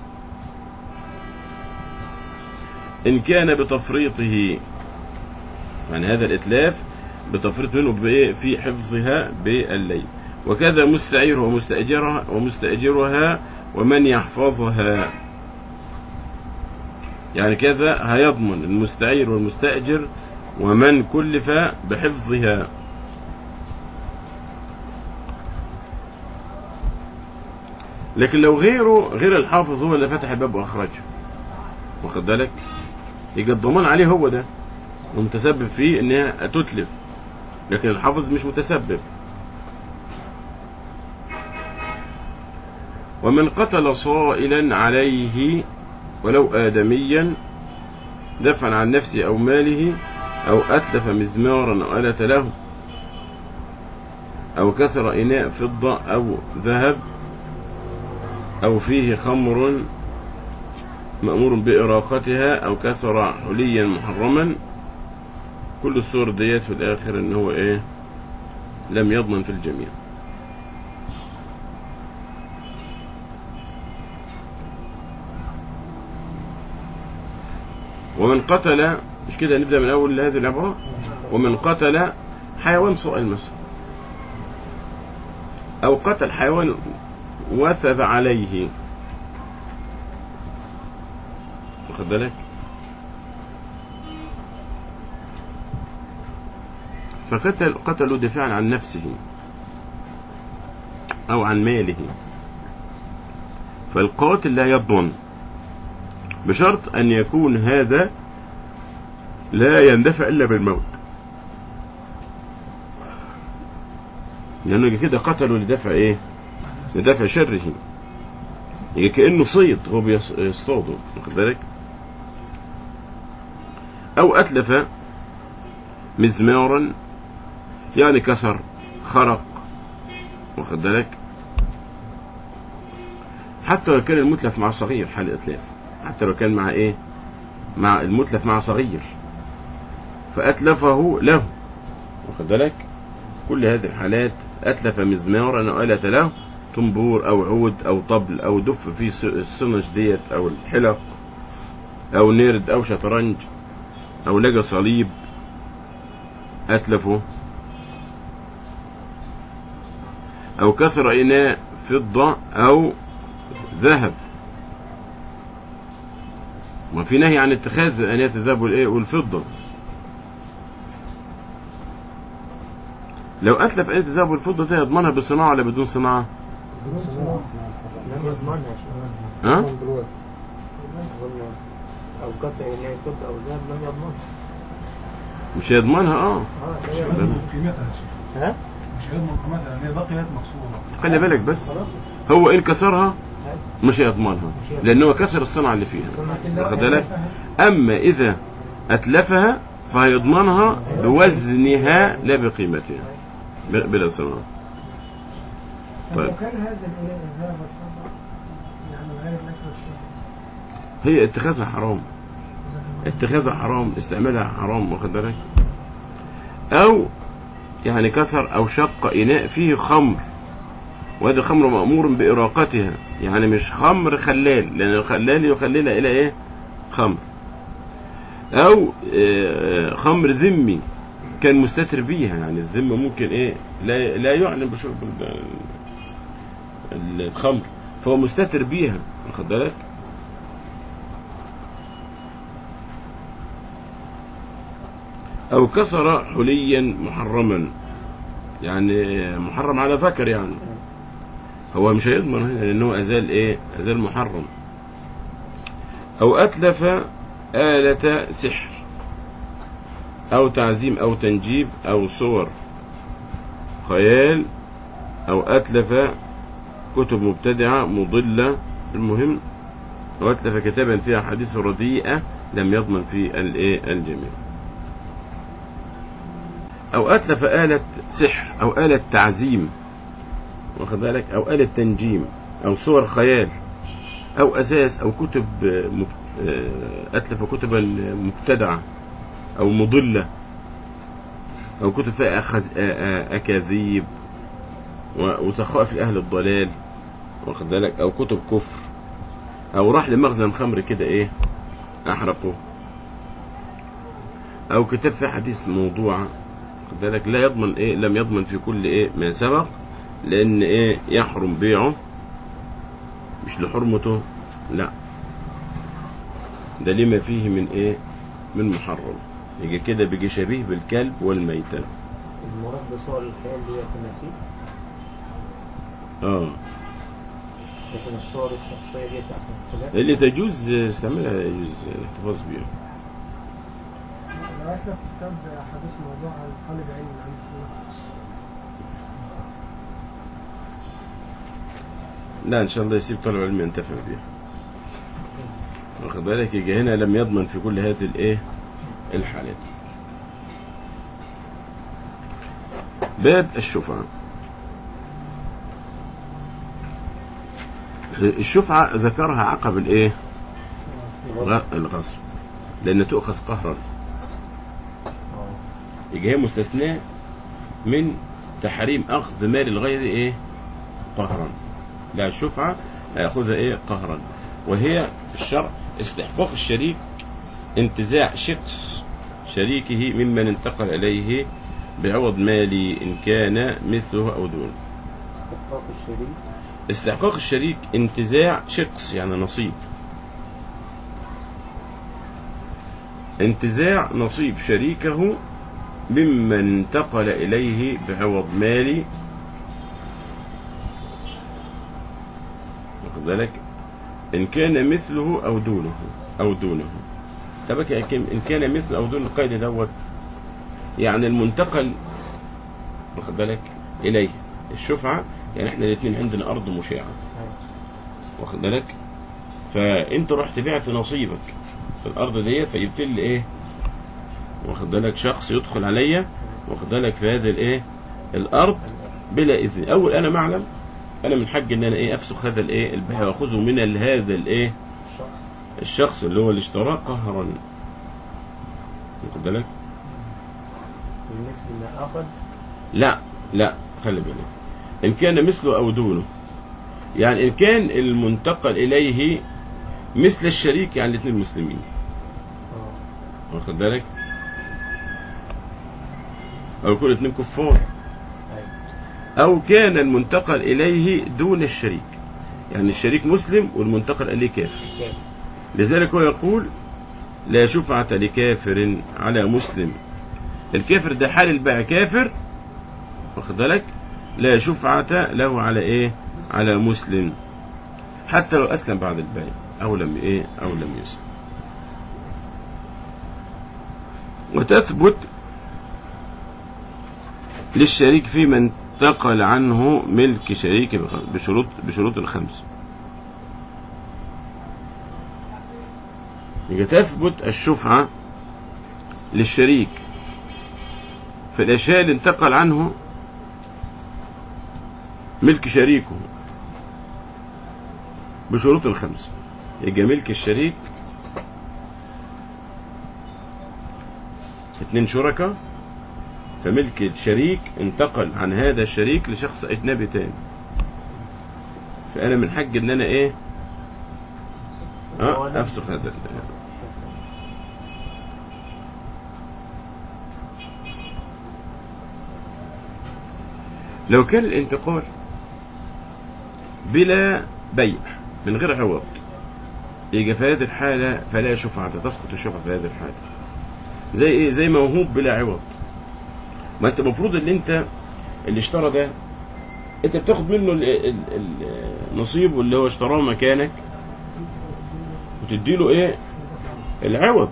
إن كان بتفريطه يعني هذا الإتلاف بتفريط منه بإيه؟ في حفظها بالليل وكذا مستعيرها ومستأجرها ومستأجرها ومن يحفظها يعني كذا هيضمن المستعير والمستأجر ومن كلف بحفظها لكن لو غيره غير الحافظ هو اللي فتح الباب واخرجه واخد بالك يبقى الضمان عليه هو ده ومتسبب فيه انها تتلف لكن الحافظ مش متسبب ومن قتل صائلا عليه ولو آدميا دفعا عن نفسه أو ماله أو أتلف مزمارا أو آلة له أو كسر إناء فضة أو ذهب أو فيه خمر مأمور بإراقتها أو كسر حليا محرما كل الصور ديت في الآخر إن هو إيه لم يضمن في الجميع ومن قتل مش كده نبدأ من أول هذه العبارة ومن قتل حيوان صائل مثلا أو قتل حيوان وثب عليه واخد بالك فقتل قتلوا دفاعا عن نفسه أو عن ماله فالقاتل لا يضمن بشرط أن يكون هذا لا يندفع إلا بالموت لأنه كده قتلوا لدفع إيه لدفع شره يبقى كأنه صيد هو بيصطاده واخد بالك أو أتلف مزمارا يعني كسر خرق واخد بالك حتى لو كان المتلف مع صغير حال الإتلاف حتى لو كان مع إيه مع المتلف مع صغير فأتلفه له واخد بالك كل هذه الحالات أتلف مزمارا أو آلة له طنبور أو عود أو طبل أو دف فيه السنج ديت أو الحلق أو نرد أو شطرنج أو لقى صليب أتلفه أو كسر إناء فضة أو ذهب وفي نهي عن اتخاذ آنية الذهب والإيه والفضة لو أتلف آنية الذهب والفضة ده يضمنها بصناعة ولا بدون صناعة؟ لم يضمنها ها؟ بالوزن أو كسر إناء فضة أو ذهب لم يضمنها مش هيضمنها اه اه مش لا هيضمن يضمنها قيمتها يا شيخ ها؟ مش هيضمن قيمتها لان هي بقيت مكسوره خلي بالك بس خلاص هو إن كسرها عادي. مش هيضمنها مش هيضمنها. لأنه كسر الصنعة اللي فيها سنة الله واخد بالك أما إذا أتلفها فهيضمنها بوزنها لا بقيمتها ب- بلا صناعة طيب. لو كان هذا الإله الذهب والفضة يعني غير الأكل والشرب هي اتخاذها حرام اتخاذها حرام استعمالها حرام واخد بالك أو يعني كسر أو شق إناء فيه خمر وهذا الخمر مأمور بإراقتها يعني مش خمر خلال لأن الخلال يخللها إلى إيه خمر أو آه، خمر ذمي كان مستتر بيها يعني الذمة ممكن إيه لا, لا يعلم بشرب ال- ال- الخمر فهو مستتر بيها واخد بالك أو كسر حليا محرما يعني محرم على ذكر يعني هو مش هيضمن هنا لأنه أزال إيه أزال محرم أو أتلف آلة سحر أو تعزيم أو تنجيب أو صور خيال أو أتلف كتب مبتدعة مضلة المهم أو أتلف كتابا فيها حديث رديئة لم يضمن في الإيه الجميع أو أتلف آلة سحر أو آلة تعزيم واخد بالك أو آلة تنجيم أو صور خيال أو أساس أو كتب آه، مب- آه، أتلف كتبا مبتدعة أو مضلة أو كتب فيها أخز... آ- آ- أكاذيب و- وسخائف لأهل الضلال واخد بالك أو كتب كفر أو راح لمخزن خمر كده إيه أحرقه أو كتاب فيه حديث موضوع واخد بالك لا يضمن إيه لم يضمن في كل إيه ما سبق لأن إيه يحرم بيعه مش لحرمته لا ده لما فيه من إيه من محرم يجي كده بيجي شبيه بالكلب والميتة المراد بصور الخيال دي التماثيل اه لكن الصور الشخصية دي بتاعت الخلاف اللي تجوز استعملها يجوز الاحتفاظ بيها لو أسلف في كتاب حديث موضوع عن طالب علم عن الله لا ان شاء الله يسيب طالب علم ينتفع بيها واخد بالك يجي هنا لم يضمن في كل هذه الايه الحالات باب الشفعة الشفعة ذكرها عقب الايه غ- الغصب لان تؤخذ قهرا آه. يجي هي مستثناة من تحريم أخذ مال الغير إيه قهرا لا الشفعة يأخذها إيه قهرا وهي في الشرع استحقاق الشريك انتزاع شخص شريكه ممن انتقل إليه بعوض مالي إن كان مثله أو دونه استحقاق الشريك استحقاق الشريك انتزاع شخص يعني نصيب انتزاع نصيب شريكه ممن انتقل إليه بعوض مالي واخد بالك إن كان مثله أو دونه أو دونه تبك إن كان مثله أو دون القيد دوت يعني المنتقل واخد بالك إليه الشفعة يعني احنا الاثنين عندنا أرض مشاعة أيوة. واخد بالك فانت رحت بعت نصيبك في الارض ديت فجبت لي ايه واخد بالك شخص يدخل عليا واخد بالك في هذه الايه الارض بلا اذن اول انا معلم انا من حق ان انا ايه افسخ هذا الايه البيع واخذه من ال- هذا الايه الشخص الشخص اللي هو اللي اشتراه قهرا واخد بالك بالنسبة ما أخذ لا لا خلي بالك إن كان مثله أو دونه يعني إن كان المنتقل إليه مثل الشريك يعني الاثنين مسلمين آه. واخد بالك أو يكون الاثنين كفار أيوة. أو كان المنتقل إليه دون الشريك يعني الشريك مسلم والمنتقل إليه كافر كيف لذلك هو يقول لا شفعة لكافر على مسلم الكافر ده حال البيع كافر واخد بالك لا شفعة له على ايه على مسلم حتى لو اسلم بعد البيع او لم ايه او لم يسلم وتثبت للشريك فيما انتقل عنه ملك شريك بشروط بشروط الخمس يبقى تثبت الشفعة للشريك في الأشياء اللي انتقل عنه ملك شريكه بشروط الخمسة يبقى ملك الشريك اتنين شركاء فملك الشريك انتقل عن هذا الشريك لشخص أجنبي تاني فانا من حق ان انا ايه اه افسخ هذا ال- لو كان الانتقال بلا بيع من غير عوض يجي في هذه الحالة فلا شفعة تسقط الشفعة في هذه الحالة زي ايه زي موهوب بلا عوض ما انت المفروض اللي انت اللي اشترى ده انت بتاخد منه ال- ال- ال- النصيب اللي هو اشتراه مكانك وتديله ايه العوض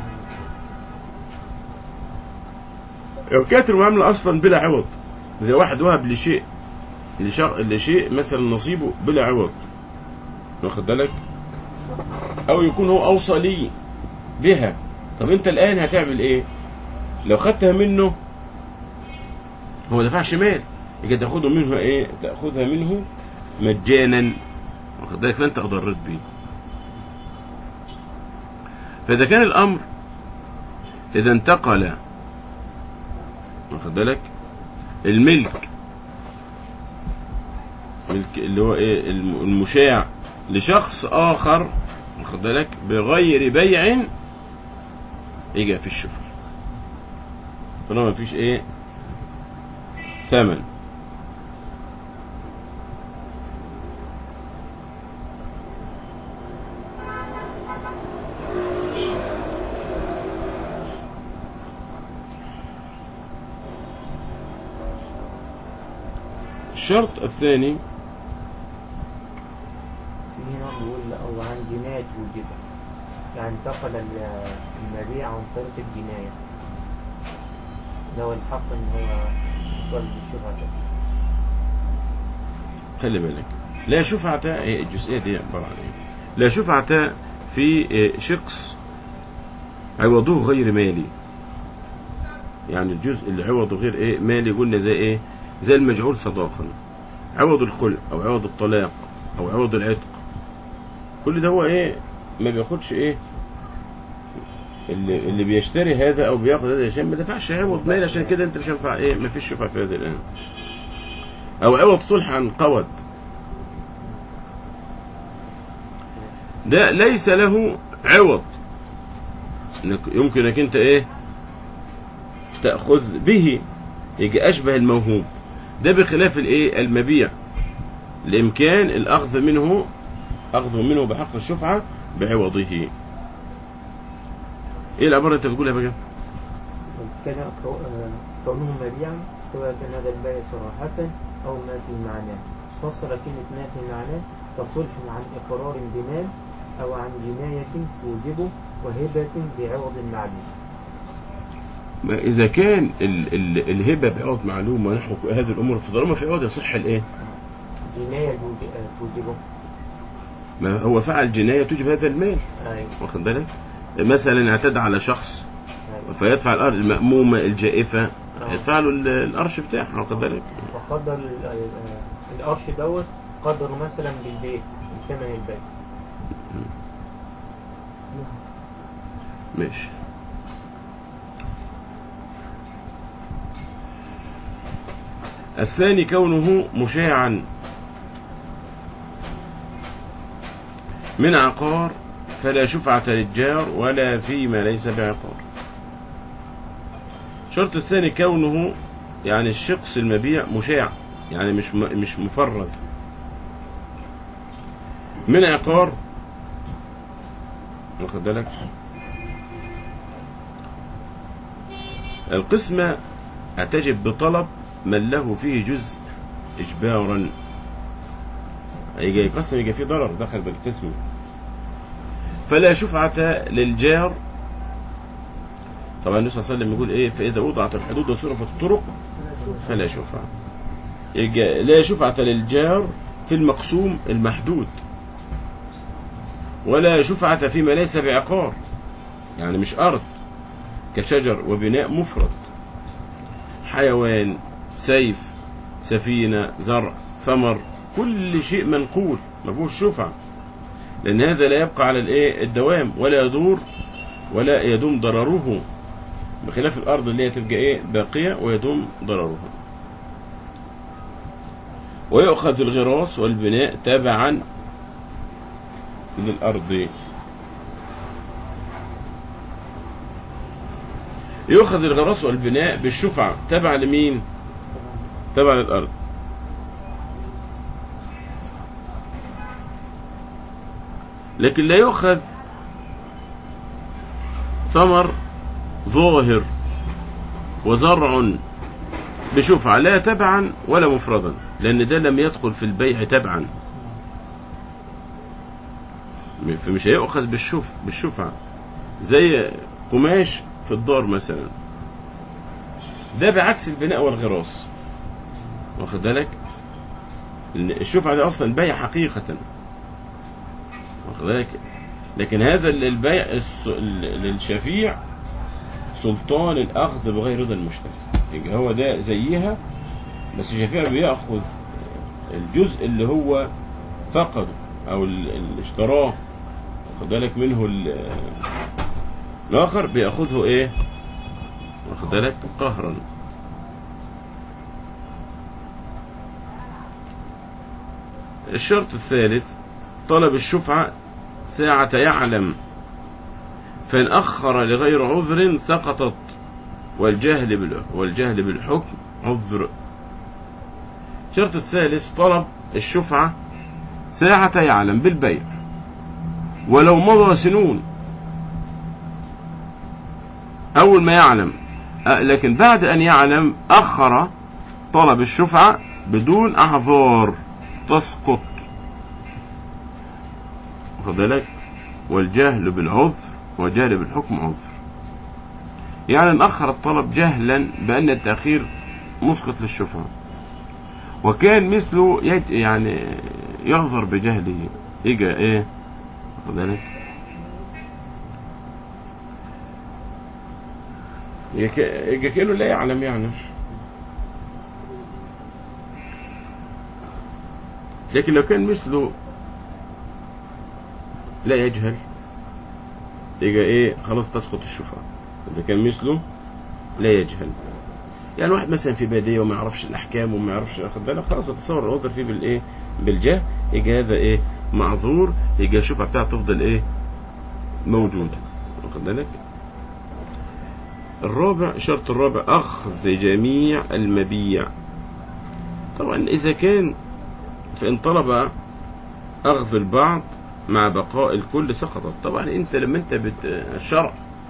لو كانت المعاملة اصلا بلا عوض زي واحد وهب لشيء لشيء, لشيء مثلا نصيبه بلا عوض واخد بالك او يكون هو اوصى لي بها طب انت الان هتعمل ايه لو خدتها منه هو ما دفعش مال يجي تاخده منه ايه تاخذها منه مجانا واخد بالك فانت اضريت بيه فاذا كان الامر اذا انتقل واخد بالك الملك ملك اللي هو ايه الم- المشاع لشخص اخر واخد بالك بغير بيع يجي في الشفع طالما مفيش ايه ثمن الشرط الثاني في هنا بيقول أو عن جناية وجبة يعني انتقل ال- المبيع عن طريق الجناية لو الحق إن هو يطالب بالشبهة ده. خلي بالك لا شفعة هي الجزئية دي عبارة عن ايه لا شفعة في إيه، شخص عوضه غير مالي يعني الجزء اللي عوضه غير ايه مالي قلنا زي ايه زي المجعول صداقا عوض الخلع او عوض الطلاق او عوض العتق كل ده هو ايه ما بياخدش ايه اللي, اللي بيشتري هذا او بياخد هذا عشان ما دفعش عوض مالي عشان كده انت مش هينفع ايه ما فيش شفعة في هذا الان او عوض صلح عن قود ده ليس له عوض إنك يمكن انك انت ايه تأخذ به يجي اشبه الموهوب ده بخلاف الايه المبيع الامكان الاخذ منه اخذ منه بحق الشفعة بعوضه ايه العبارة اللي انت بتقولها بقى كان كو- آه، كونه مبيعا سواء كان هذا البيع صراحة أو ما في معناه فصل كلمة ما في معناه كصلح عن إقرار بمال أو عن جناية توجبه وهبة بعوض معلوم ما اذا كان ال ال الهبة بعوض معلوم ونحو هذه الامور فطالما في عوض يصح الايه جناية توج- آه، توجبه ما هو فعل جناية تجب هذا المال أيوة واخد بالك مثلا اعتدى على شخص أيوة فيدفع الأرض المأمومة الجائفة آه. يدفع له ال- القرش بتاعها واخد بالك وقدر ال- آه، القرش دوت قدره مثلا بالبيت بثمن البيت ماشي الثاني كونه مشاعا من عقار فلا شفعة للجار ولا فيما ليس بعقار الشرط الثاني كونه يعني الشخص المبيع مشاع يعني مش م- مش مفرز من عقار واخد بالك القسمة هتجب بطلب من له فيه جزء إجبارا يجي يقسم يجي فيه ضرر دخل بالقسم فلا شفعة للجار طبعا النبي صلى الله عليه وسلم يقول ايه فإذا وضعت الحدود وصرفت الطرق فلا شفعة يجي لا شفعة للجار في المقسوم المحدود ولا شفعة فيما ليس بعقار يعني مش أرض كشجر وبناء مفرد حيوان سيف سفينة زرع ثمر كل شيء منقول ما فيهوش شفعة لأن هذا لا يبقى على الإيه الدوام ولا يدور ولا يدوم ضرره بخلاف الأرض اللي هي تبقى إيه باقية ويدوم ضررها ويؤخذ الغراس والبناء تبعا للأرض يؤخذ الغراس والبناء بالشفعة تبع لمين تبع للأرض لكن لا يؤخذ ثمر ظاهر وزرع بشفعة لا تبعا ولا مفردا لأن ده لم يدخل في البيع تبعا فمش هيؤخذ بالشف بالشفعة زي قماش في الدار مثلا ده بعكس البناء والغراس واخد بالك إن الشفعة دي أصلا بيع حقيقة واخد بالك لكن هذا البيع الس- للشفيع سلطان الأخذ بغير رضا المشتري يبقى هو ده زيها بس الشفيع بيأخذ الجزء اللي هو فقده أو ال- اللي اشتراه واخد بالك منه ال- الآخر بيأخذه إيه واخد بالك قهرا الشرط الثالث طلب الشفعة ساعة يعلم فإن أخر لغير عذر سقطت والجهل بال والجهل بالحكم عذر الشرط الثالث طلب الشفعة ساعة يعلم بالبيع ولو مضى سنون أول ما يعلم أه، لكن بعد أن يعلم أخر طلب الشفعة بدون أعذار تسقط واخد بالك والجهل بالعذر والجهل بالحكم عذر يعني نأخر الطلب جهلا بأن التأخير مسقط للشفعة وكان مثله يج- يعني يعذر بجهله يجي ايه واخد بالك يجي ك- يجي كأنه لا يعلم يعني لكن لو كان مثله لا يجهل يجي ايه خلاص تسقط الشفعة اذا كان مثله لا يجهل يعني واحد مثلا في بادية وما يعرفش الاحكام وما يعرفش ياخد بالك خلاص اتصور العذر فيه بالايه بالجهل يجي هذا ايه معذور يجي الشفعة بتاعته تفضل ايه موجودة واخد بالك الرابع الشرط الرابع أخذ جميع المبيع طبعا إذا كان فإن طلب أخذ البعض مع بقاء الكل سقطت طبعا أنت لما أنت بت... الشرع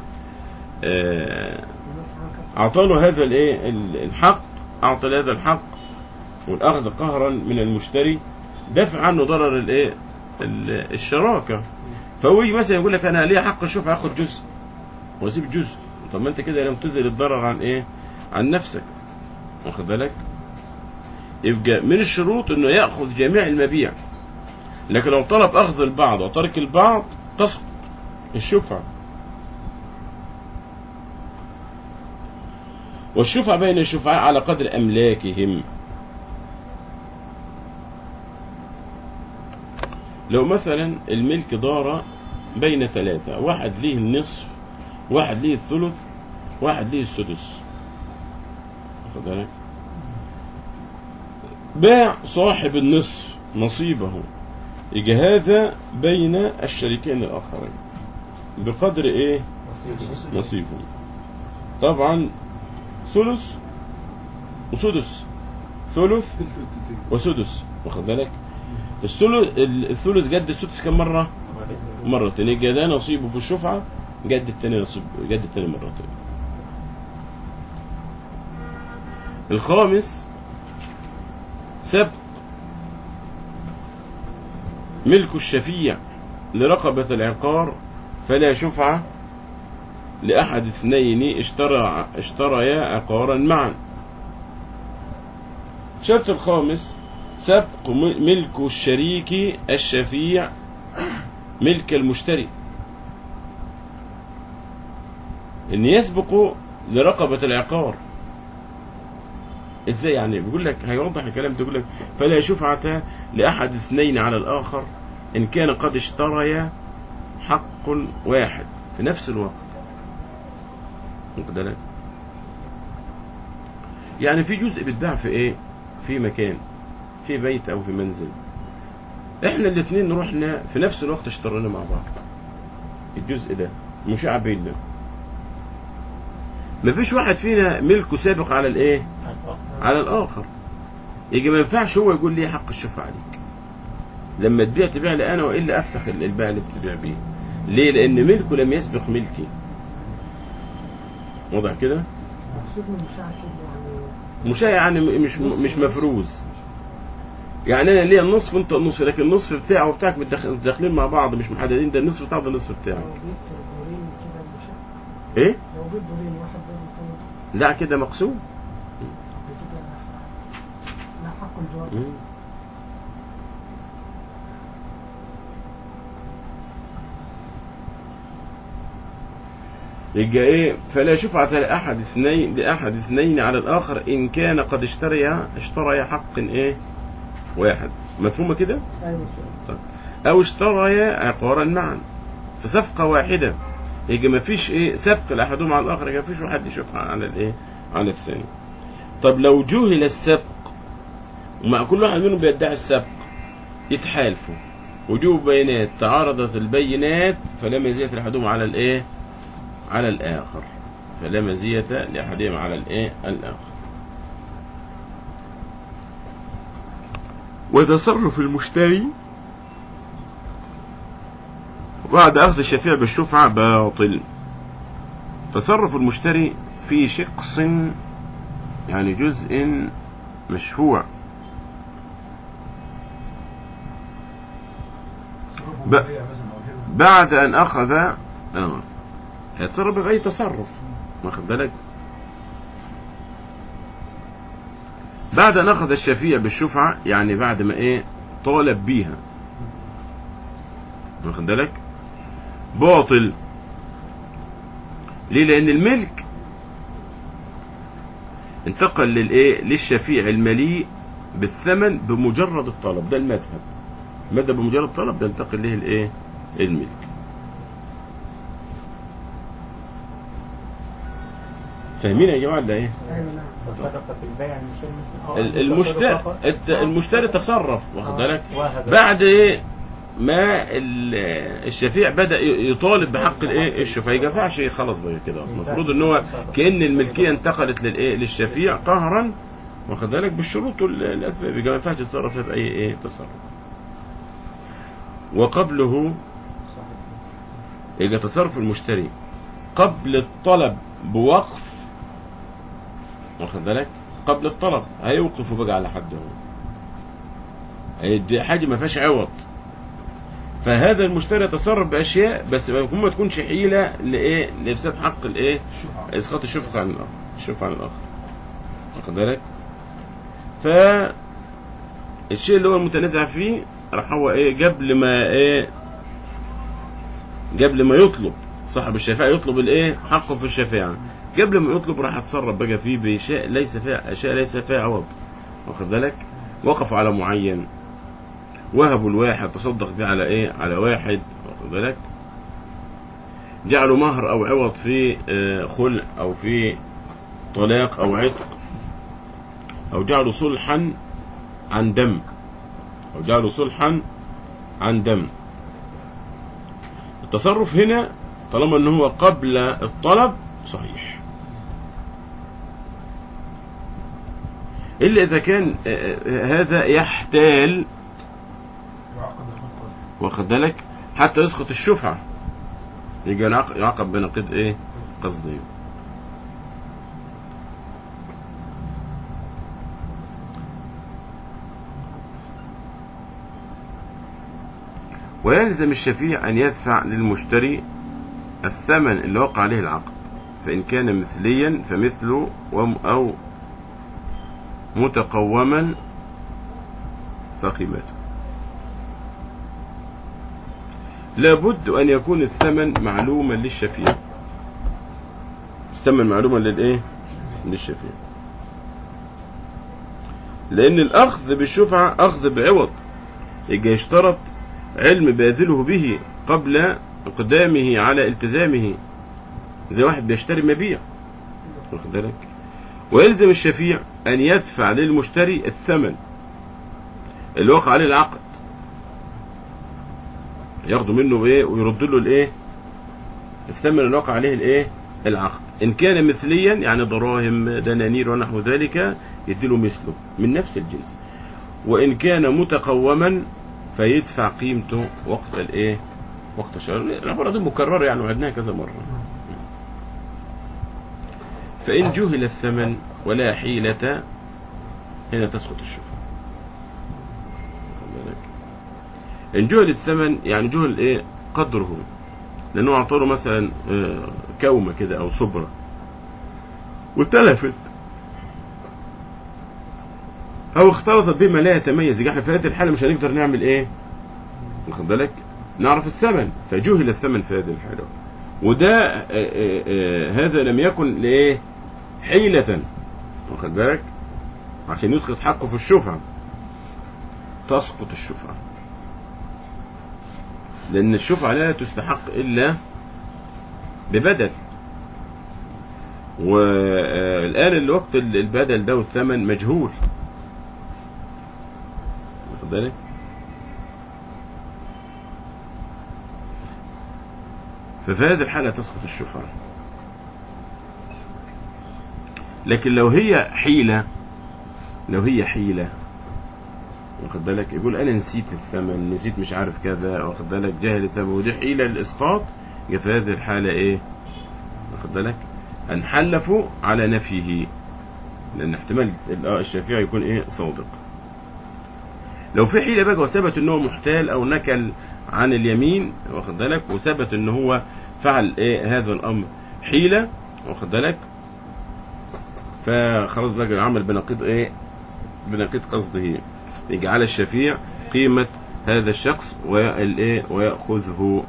آه، أعطاله هذا الإيه ال- الحق أعطى له هذا الحق والأخذ قهرا من المشتري دفع عنه ضرر الإيه ال- الشراكة فهو يجي مثلا يقول لك أنا ليه حق أشوف هاخد جزء وأسيب جزء طب ما أنت كده لم تزل الضرر عن إيه عن نفسك واخد بالك يبقى من الشروط انه ياخذ جميع المبيع لكن لو طلب اخذ البعض وترك البعض تسقط الشفعه والشفعة بين الشفعاء على قدر أملاكهم لو مثلا الملك دار بين ثلاثة واحد ليه النصف واحد ليه الثلث واحد ليه السدس واخد بالك باع صاحب النصف نصيبه يجي هذا بين الشريكين الآخرين بقدر إيه نصيبهم طبعا ثلث وسدس ثلث وسدس واخد بالك الثلث الثلث جد السدس كم مرة؟ مرتين يجي ده نصيبه في الشفعة جد التاني نصيب جد التاني مرتين الخامس سبق ملك الشفيع لرقبة العقار فلا شفعة لأحد اثنين اشترى اشتريا عقارا معا الشرط الخامس سبق م- ملك الشريك الشفيع ملك المشتري ان يسبق لرقبة العقار ازاي يعني بيقول لك هيوضح الكلام ده يقول لك فلا شفعة لأحد اثنين على الآخر إن كان قد اشتريا حق واحد في نفس الوقت واخد بالك؟ يعني في جزء بيتباع في ايه في مكان في بيت او في منزل احنا الاثنين رحنا في نفس الوقت اشترينا مع بعض الجزء ده مشاع بيننا مفيش واحد فينا ملكه سابق على الايه على الاخر يجي ما ينفعش هو يقول لي حق الشفاعة عليك لما تبيع تبيع لي انا والا افسخ ال- البيع اللي بتبيع بيه ليه لان ملكه لم يسبق ملكي واضح كده مقصود من مش عسل يعني مشاع يعني م- مش مش مفروز يعني انا ليا النصف وانت النصف لكن النصف بتاعه وبتاعك متدخل- داخلين مع بعض مش محددين ده النصف بتاعه ده النصف بتاعك لو جبت دورين كده مش ايه لو جبت دورين واحد دور والتاني لا كده مقسوم دور كده لا حق الجوار مم. يبقى ايه فلا شفعة لأحد اثنين لأحد اثنين على الآخر إن كان قد اشتري اشتري حق ايه واحد مفهومة كده ايوه شيء أو اشتري عقارا معا في صفقة واحدة يبقى ما فيش ايه سبق لأحدهم على الآخر يبقى ما فيش واحد يشفع على الايه على الثاني طب لو جهل السبق ومع كل واحد منهم بيدعي السبق يتحالفوا وجوب بينات تعارضت البينات فلا مزية لأحدهم على الايه على الآخر فلا مزية لأحدهم على الايه الآخر وتصرف المشتري بعد أخذ الشفيع بالشفعة باطل تصرف المشتري في شقص يعني جزء مشفوع تصرفه ب- بالبيع مثلا او كده بعد أن أخذ آه. هيتصرف بأي تصرف واخد بالك بعد أن أخذ الشفيع بالشفعة يعني بعد ما إيه طالب بيها واخد بالك باطل ليه لأن الملك انتقل للإيه للشفيع المليء بالثمن بمجرد الطلب ده المذهب ماذا بمجرد الطلب ينتقل له الإيه الملك فاهمين يا جماعه ولا ايه؟ ايوه نعم تصرف في البيع المشتري مثلا أو ال- المشتري تصرف آخر. الت- المشتري تصرف واخد آه، بالك وهب. بعد ايه ما ال- الشفيع بدا ي- يطالب بحق الايه الشفيع ما ينفعش خلاص بقى كده المفروض ان هو كان الملكيه انتقلت للايه للشفيع قهرا واخد بالك بالشروط والاسباب يبقى ما ينفعش يتصرف فيها باي ايه تصرف وقبله صحيح. يبقى تصرف المشتري قبل الطلب بوقف واخد بالك قبل الطلب هيوقف بقى على حد هو هيدي حاجه ما فيهاش عوض فهذا المشتري يتصرف باشياء بس ما يكون ما تكونش حيله لايه لافساد حق الايه الشفعة اسقاط الشفقه عن الاخر الشفقه عن الاخر واخد بالك ف الشيء اللي هو المتنازع فيه راح هو ايه قبل ما ايه قبل ما يطلب صاحب الشفاعة يطلب الايه حقه في الشفاعة قبل ما يطلب راح يتصرف بقى فيه بشيء ليس فيها اشياء ليس فيها عوض واخد بالك وقف على معين وهبوا الواحد تصدق به على ايه على واحد واخد بالك جعلوا مهر او عوض في آه، خلع او في طلاق او عتق او جعلوا صلحا عن دم او جعلوا صلحا عن دم التصرف هنا طالما ان هو قبل الطلب صحيح الا اذا كان آه، آه، هذا يحتال يعقد الخطة واخد بالك حتى يسقط الشفعة يجي يعاق- يعاقب بنقيض ايه قصدي ويلزم الشفيع أن يدفع للمشتري الثمن اللي وقع عليه العقد فإن كان مثليا فمثله وم- أو متقوما فقيمته لابد أن يكون الثمن معلوما للشفيع الثمن معلوما للإيه للشفيع لأن الأخذ بالشفعة أخذ بعوض يجي يشترط علم باذله به قبل إقدامه على التزامه زي واحد بيشتري مبيع واخد بالك ويلزم الشفيع أن يدفع للمشتري الثمن اللي وقع عليه العقد ياخدوا منه ايه ويرد له الايه الثمن اللي وقع عليه الايه العقد ان كان مثليا يعني دراهم دنانير ونحو ذلك يديله مثله من نفس الجنس وان كان متقوما فيدفع قيمته وقت الايه وقت الشهر العبارة دي مكررة يعني وعدناها كذا مرة فإن جهل الثمن ولا حيلة هنا تسقط الشفعة خد بالك. إن جهل الثمن يعني جهل إيه قدره لأنه أعطاه مثلا آه، كومة كده أو صبرة واتلفت أو اختلطت بما لا يتميز يبقى احنا في هذه الحالة مش هنقدر نعمل إيه واخد بالك نعرف الثمن فجهل الثمن في هذه الحالة وده آه، آه، آه، هذا لم يكن لإيه حيلة واخد بالك عشان يسقط حقه في الشفعة تسقط الشفعة لأن الشفعة لا تستحق إلا ببدل والآن الوقت البدل ده والثمن مجهول واخد بالك ففي هذه الحالة تسقط الشفعة لكن لو هي حيلة لو هي حيلة واخد بالك يقول أنا نسيت الثمن نسيت مش عارف كذا واخد بالك جاهل الثمن ودي حيلة للإسقاط يبقى في هذه الحالة إيه واخد بالك أن حلفوا على نفيه لأن احتمال آه الشافعي يكون إيه صادق لو في حيلة بقى وثبت إن هو محتال أو نكل عن اليمين واخد بالك وثبت إن هو فعل إيه هذا الأمر حيلة واخد بالك فخلاص بقى عمل بنقيض إيه بنقيض قصده يجعل الشفيع قيمة هذا الشخص والإيه ويأخذه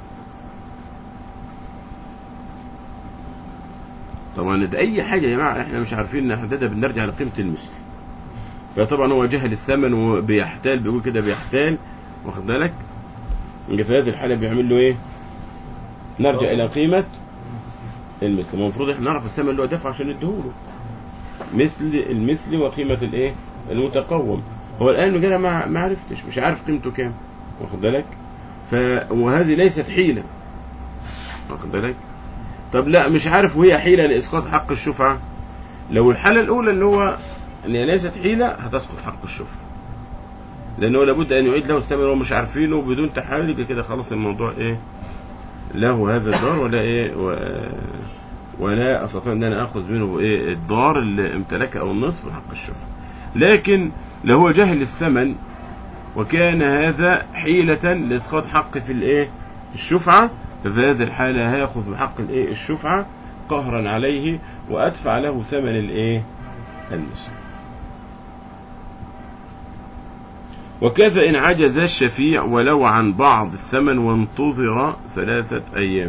طبعا ده أي حاجة يا جماعة إحنا مش عارفين نحددها بنرجع لقيمة المثل فطبعا هو جهل الثمن وبيحتال بيقول كده بيحتال واخد بالك يبقى في هذه الحالة بيعمل له إيه؟ نرجع إلى قيمة المثل المفروض إحنا نعرف الثمن اللي هو دفع عشان نديهوله مثل المثل وقيمة الإيه؟ المتقوم هو الآن كده ما ما عرفتش مش عارف قيمته كام واخد بالك ف وهذه ليست حيلة واخد بالك طب لا مش عارف وهي حيلة لإسقاط حق الشفعة لو الحالة الأولى اللي هو اللي هي ليست حيلة هتسقط حق الشفعة لأنه لابد أن يعيد له الثمن وهو مش عارفينه بدون تحايل يبقى كده خلاص الموضوع إيه له هذا الدار ولا إيه و... ولا أستطيع أن أنا أخذ منه إيه الدار اللي امتلكها أو النصف حق الشفعة لكن لو هو جهل الثمن وكان هذا حيلة لإسقاط حق في الإيه الشفعة ففي هذه الحالة هياخذ بحق الإيه الشفعة قهرا عليه وأدفع له ثمن الإيه النصف وكذا إن عجز الشفيع ولو عن بعض الثمن وانتظر ثلاثة أيام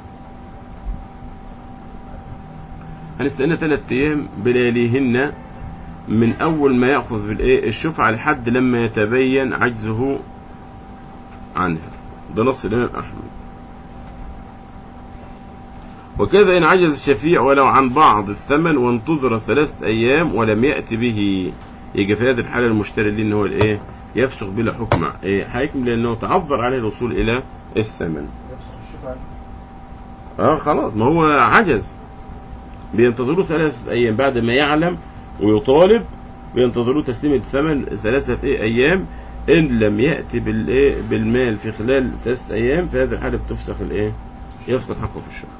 هنستنى ثلاثة أيام بلياليهن من أول ما يأخذ بالإيه الشفعة لحد لما يتبين عجزه عنها ده نص الإمام أحمد وكذا إن عجز الشفيع ولو عن بعض الثمن وانتظر ثلاثة أيام ولم يأتي به يجي في هذه الحالة المشتري ليه إن هو الإيه يفسخ بلا حكم إيه حاكم لأنه تعذر عليه الوصول إلى الثمن يفسخ الشفعة اه خلاص ما هو عجز بينتظروه ثلاثة أيام بعد ما يعلم ويطالب بينتظروه تسليم الثمن ثلاثة إيه أيام إن لم يأتي بالإيه بالمال في خلال ثلاثة أيام في هذه الحالة بتفسخ الإيه يسقط حقه في الشهر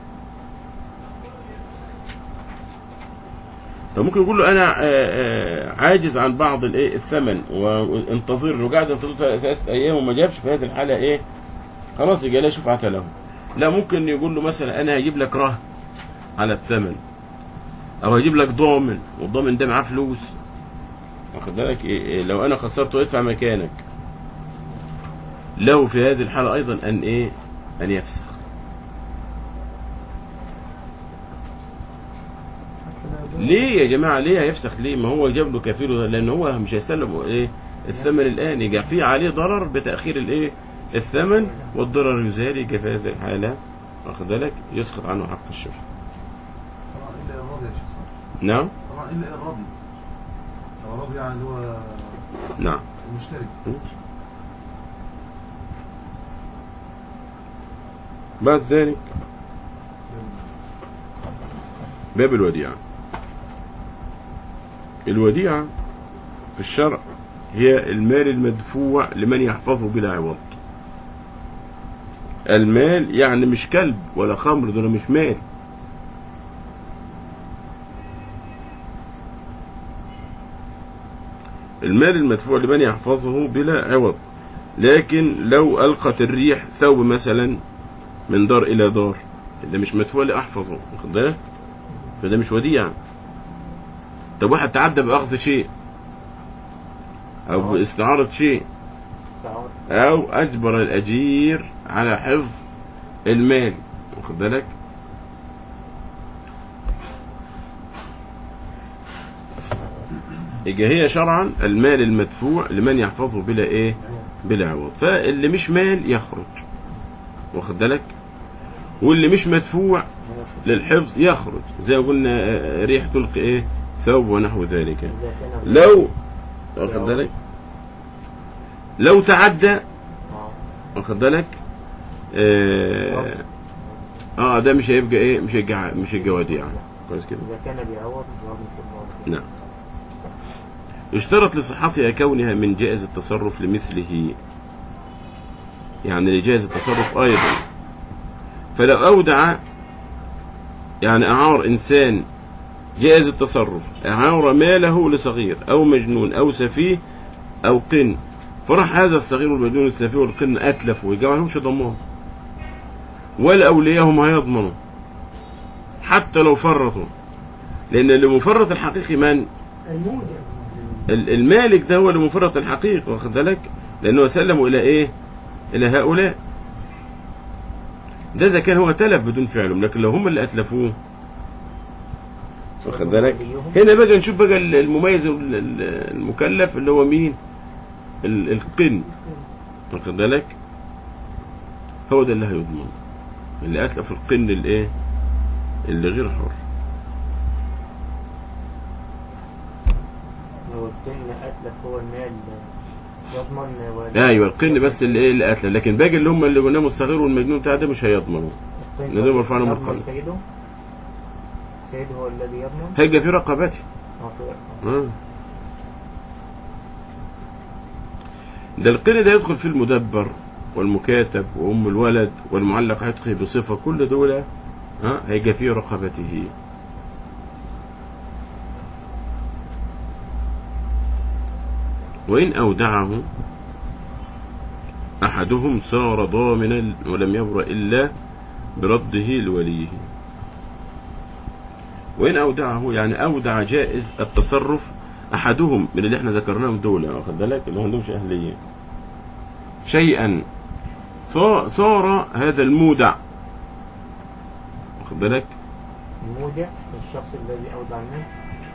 فممكن يقول له أنا آه، آه، عاجز عن بعض الإيه الثمن وانتظر وقاعد انتظر ثلاثة أيام وما جابش في هذه الحالة إيه خلاص يبقى لا شفعة له لا ممكن يقول له مثلا أنا هجيب لك رهن على الثمن او هجيب لك ضامن والضامن ده معاه فلوس واخد بالك إيه- إيه، لو انا خسرته ادفع مكانك له في هذه الحالة ايضا ان ايه ان يفسخ ليه يا جماعة ليه هيفسخ ليه ما هو جاب له كفيله لان هو مش هيسلم ايه الثمن الان يجي في عليه ضرر بتأخير الايه الثمن والضرر يزال يجي في هذه الحالة واخد بالك يسقط عنه حق الشفعة طبعا إلا الراضي يا شيخ صالح. نعم طبعا إلا الراضي لو راضي يعني اللي هو نعم المشترك بعد ذلك باب الوديعة الوديعة في الشرع هي المال المدفوع لمن يحفظه بلا عوض المال يعني مش كلب ولا خمر ده مش مال المال المدفوع لمن يحفظه بلا عوض لكن لو ألقت الريح ثوب مثلا من دار إلى دار ده مش مدفوع لأحفظه واخد بالك فده مش وديعة طب واحد تعدى بأخذ شيء أو خلاص. باستعارة شيء استعار أو أجبر الأجير على حفظ المال واخد بالك يبقى هي شرعا المال المدفوع لمن يحفظه بلا ايه بلا عوض فاللي مش مال يخرج واخد بالك واللي مش مدفوع للحفظ يخرج زي ما قلنا آه، ريح تلقي ايه ثوب ونحو ذلك إذا كان لو واخد بالك لو تعدى آه. واخد بالك اه, غصب. آه ده مش هيبقى ايه مش هيبقى مش هيبقى وديعة كويس كده إذا كان بيعوض جواب في النار نعم يشترط لصحتها كونها من جائز التصرف لمثله يعني لجائز التصرف أيضا فلو أودع يعني أعار إنسان جائز التصرف أعار ماله لصغير أو مجنون أو سفيه أو قن فراح هذا الصغير والمجنون السفيه والقن أتلف ويجوا لهمش ضمان ولا أولياهم هيضمنوا حتى لو فرطوا لأن اللي مفرط الحقيقي من؟ الموجب ال- المالك ده هو اللي مفرط الحقيقة واخد بالك لأنه سلموا إلى إيه إلى هؤلاء ده إذا كان هو تلف بدون فعلهم لكن لو هم اللي أتلفوه واخد بالك هنا بقى نشوف بقى ال- المميز ال- ال- المكلف اللي هو مين ال- القن واخد بالك هو ده اللي هيضمن اللي أتلف القن الإيه اللي غير حر لو الدين أتلف هو المال يضمن ولا ايوه القن بس اللي ايه اللي قتله لكن باقي اللي هم اللي قلناهم الصغير والمجنون بتاع ده مش هيضمنوا القن ندم مرفوع عنه من يضمن القلب. سيده سيده هو الذي يضمن هيبقى في رقبته أو في آه. ده القن ده يدخل فيه المدبر والمكاتب وام الولد والمعلق عتقه بصفه كل دول ها هيبقى في رقبته وإن أودعه أحدهم صار ضامنا ولم يبرأ إلا برده لوليه وإن أودعه يعني أودع جائز التصرف أحدهم من اللي احنا ذكرناهم دول واخد بالك اللي ما عندهمش أهلية شيئا صا- صار هذا المودع واخد بالك المودع الشخص الذي أودع المال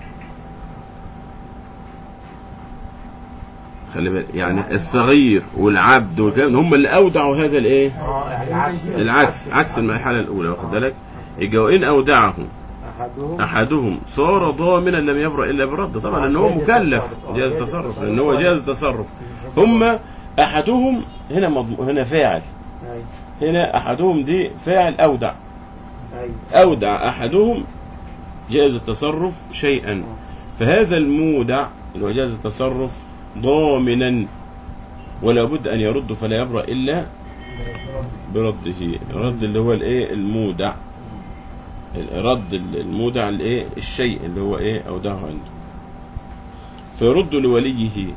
خلي بالك يعني الصغير والعبد والكلام هم اللي أودعوا هذا الإيه اه يعني العكس العكس عكس المرحلة الأولى واخد بالك يبقى وإن أودعه أحدهم أحدهم صار ضامنا لم يبرأ إلا برد طبعا لأن هو مكلف جاز تصرف لأن هو جاز تصرف هم أحدهم هنا مضم... هنا فاعل أي هنا أحدهم دي فاعل أودع أي أودع أحدهم جاز التصرف شيئا فهذا المودع اللي هو جاز التصرف ضامنا ولا بد أن يرد فلا يبرأ إلا برده رد اللي هو الايه المودع رد المودع الايه الشيء اللي هو ايه اودعه عنده فيرد لوليه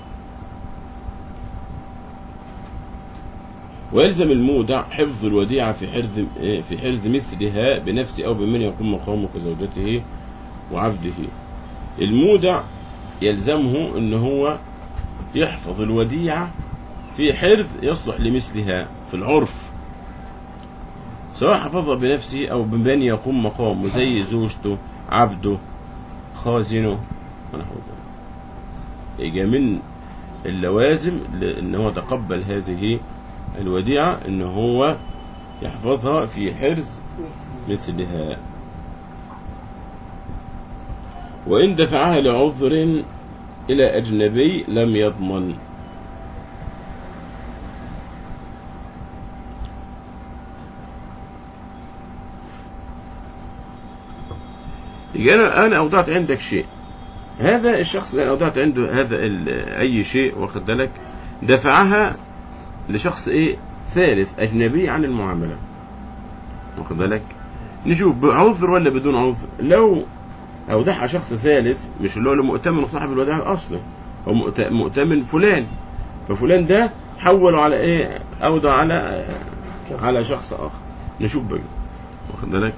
ويلزم المودع حفظ الوديعة في حرز إيه؟ في حرز مثلها بنفسه أو بمن يقوم مقامه كزوجته وعبده المودع يلزمه ان هو يحفظ الوديعة في حرز يصلح لمثلها في العرف سواء حفظها بنفسه أو بمن يقوم مقامه زي زوجته عبده خازنه ونحو ذلك يجي من اللوازم ان هو تقبل هذه الوديعة ان هو يحفظها في حرز مثلها وإن دفعها لعذر إلى أجنبي لم يضمن يبقى أنا أنا أوضعت عندك شيء هذا الشخص اللي أنا أوضعت عنده هذا ال- أي شيء واخد بالك دفعها لشخص إيه ثالث أجنبي عن المعاملة واخد بالك نشوف بعذر ولا بدون عذر لو أودعها شخص ثالث مش اللي هو المؤتمن صاحب الوداع الأصلي هو مؤت- مؤتمن فلان ففلان ده حوله على إيه أودع على على شخص آخر نشوف بقى واخد بالك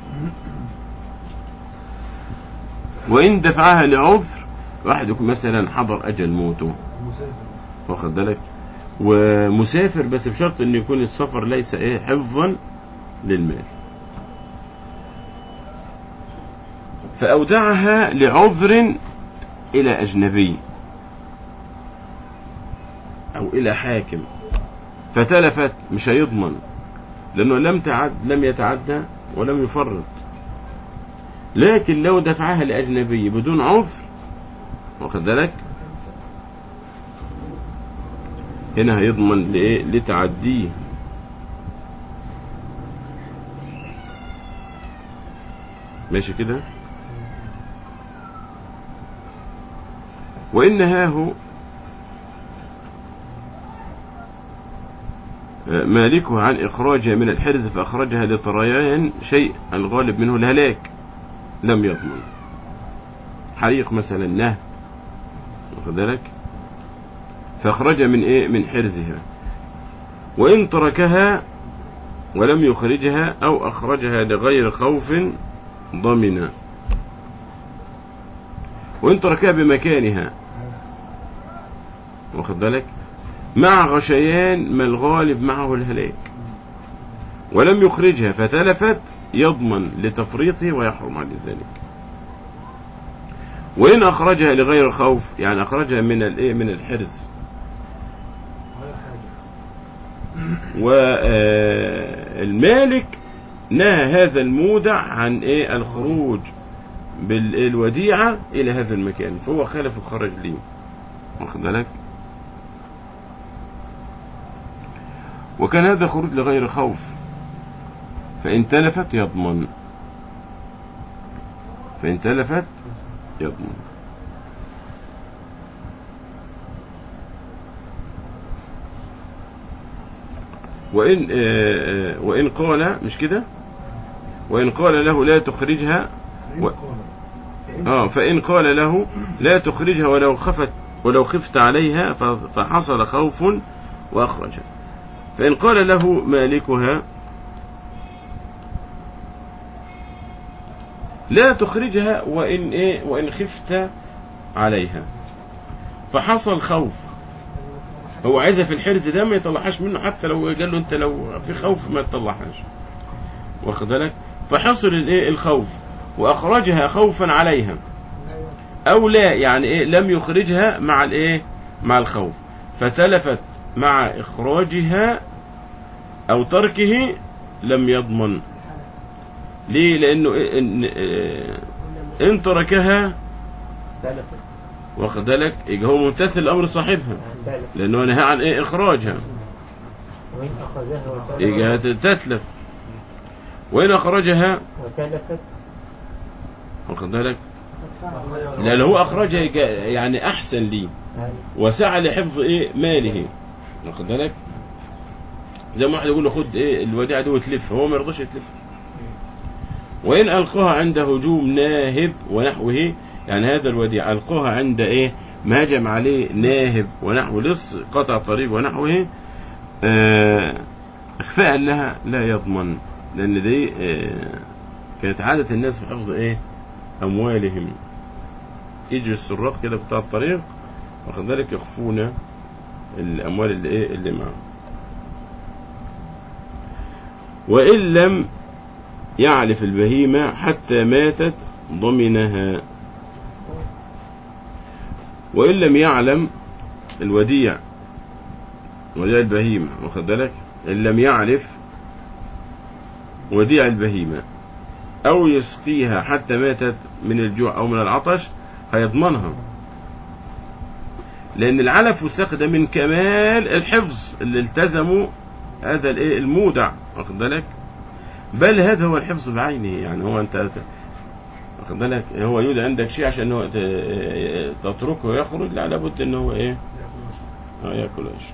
وإن دفعها لعذر واحد يكون مثلا حضر أجل موته مسافر واخد بالك ومسافر بس بشرط ان يكون السفر ليس ايه حفظا للمال فأودعها لعذر إلى أجنبي أو إلى حاكم فتلفت مش هيضمن لأنه لم تعد لم يتعدى ولم يفرط لكن لو دفعها لأجنبي بدون عذر واخد بالك هنا هيضمن لإيه لتعديه ماشي كده وإن هاه مالكه عن إخراجها من الحرز فأخرجها لطريان شيء الغالب منه الهلاك لم يضمن حريق مثلا نهب واخد بالك فأخرج من إيه من حرزها وإن تركها ولم يخرجها أو أخرجها لغير خوف ضمن وإن تركها بمكانها واخد بالك مع غشيان ما الغالب معه الهلاك ولم يخرجها فتلفت يضمن لتفريطه ويحرم عليه ذلك وإن أخرجها لغير خوف يعني أخرجها من الإيه من الحرز غير حاجة والمالك نهى هذا المودع عن ايه الخروج بالوديعة الى هذا المكان فهو خالف وخرج ليه واخد بالك وكان هذا خروج لغير خوف فإن تلفت يضمن فإن تلفت يضمن وإن آه، آه، وإن قال مش كده وإن قال له لا تخرجها فإن و- قال اه فإن قال له لا تخرجها ولو خفت ولو خفت عليها ف- فحصل خوف وأخرجها فإن قال له مالكها لا تخرجها وإن إيه وإن خفت عليها فحصل خوف هو عايزها في الحرز ده ما يطلعهاش منه حتى لو قال له انت لو في خوف ما تطلعهاش واخد بالك فحصل الايه الخوف واخرجها خوفا عليها او لا يعني ايه لم يخرجها مع الايه مع الخوف فتلفت مع اخراجها او تركه لم يضمن ليه لانه إيه ان, إيه إن تركها تلفت واخد بالك يبقى هو ممتثل امر صاحبها عن بالك لانه نهى عن ايه اخراجها وإن أخذها يبقى وتلفت تتلف وإن أخرجها وتلفت واخد بالك لأن هو أخرجها يبقى يعني أحسن ليه هاي وسعى لحفظ إيه ماله واخد بالك زي ما واحد يقول له خد إيه الوديعة دي وتلف هو ما يرضاش يتلف وإن ألقاها عند هجوم ناهب ونحوه يعني هذا الوديعة ألقاها عند إيه ما هجم عليه ناهب ونحو لص قطع طريق ونحوه آه، إخفاء لها لا يضمن لأن دي آه، كانت عادة الناس في حفظ إيه أموالهم يجي السراق كده بتاع الطريق واخد بالك يخفون الأموال اللي إيه اللي معهم وإن لم يعرف البهيمة حتى ماتت ضمنها وإن لم يعلم الوديع وديع البهيمة واخد بالك إن لم يعرف وديع البهيمة أو يسقيها حتى ماتت من الجوع أو من العطش هيضمنها لأن العلف والساق ده من كمال الحفظ اللي التزموا هذا الايه المودع واخد بالك بل هذا هو الحفظ بعينه يعني هو انت واخد بالك هو يودع عندك شيء عشان هو ت- تتركه يخرج لا لابد ان هو ايه آه، ياكل ويشرب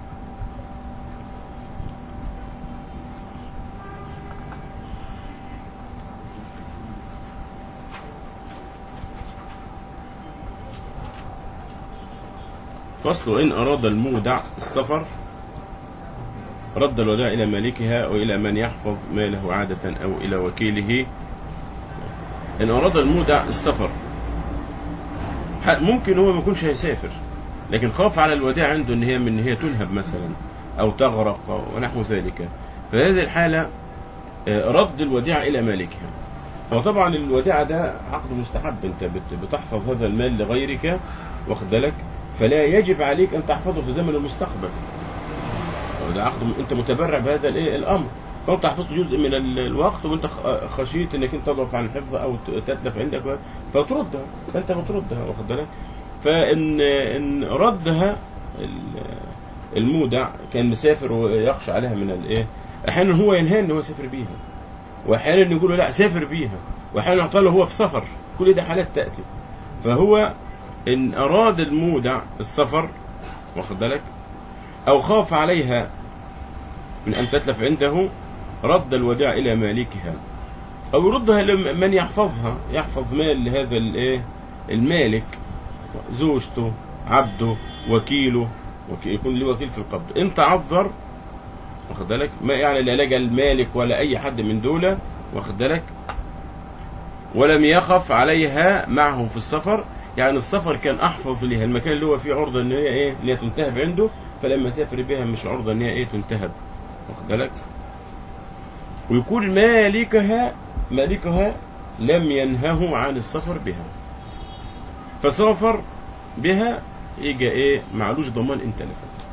فصل إن أراد المودع السفر رد الودائع إلى مالكها وإلى من يحفظ ماله عادة أو إلى وكيله إن أراد المودع السفر ح- ممكن هو ما يكونش هيسافر لكن خاف على الوديعة عنده إن هي من هي تنهب مثلا أو تغرق أو ونحو ذلك في هذه الحالة آه، رد الوديعة إلى مالكها فطبعا الوديعة ده عقد مستحب أنت بت- بتحفظ هذا المال لغيرك واخد بالك فلا يجب عليك أن تحفظه في زمن المستقبل وده عقد انت متبرع بهذا الايه الامر فانت تحفظ جزء من ال- الوقت وانت خ- خشيت انك انت تضعف عن الحفظ او ت- تتلف عندك فتردها فانت بتردها واخد بالك فان ان ردها ال- المودع كان مسافر ويخشى عليها من الايه احيانا هو ينهى ان هو يسافر بيها واحيانا يقول له لا سافر بيها واحيانا يعطى له هو في سفر كل ده حالات تاتي فهو ان اراد المودع السفر واخد بالك أو خاف عليها من أن تتلف عنده رد الوديعة إلى مالكها أو يردها لمن يحفظها يحفظ مال لهذا الإيه المالك زوجته عبده وكيله وكي يكون له وكيل في القبض إن تعذر واخد بالك ما يعني لا لجأ المالك ولا أي حد من دول واخد بالك ولم يخف عليها معه في السفر يعني السفر كان احفظ ليها المكان اللي هو فيه عرضه ان هي ايه ان هي تنتهب عنده فلما سافر بها مش عرضه ان هي ايه تنتهب واخد بالك ويكون مالكها مالكها لم ينهه عن السفر بها فسافر بها يجي ايه معلوش ضمان ان تلفت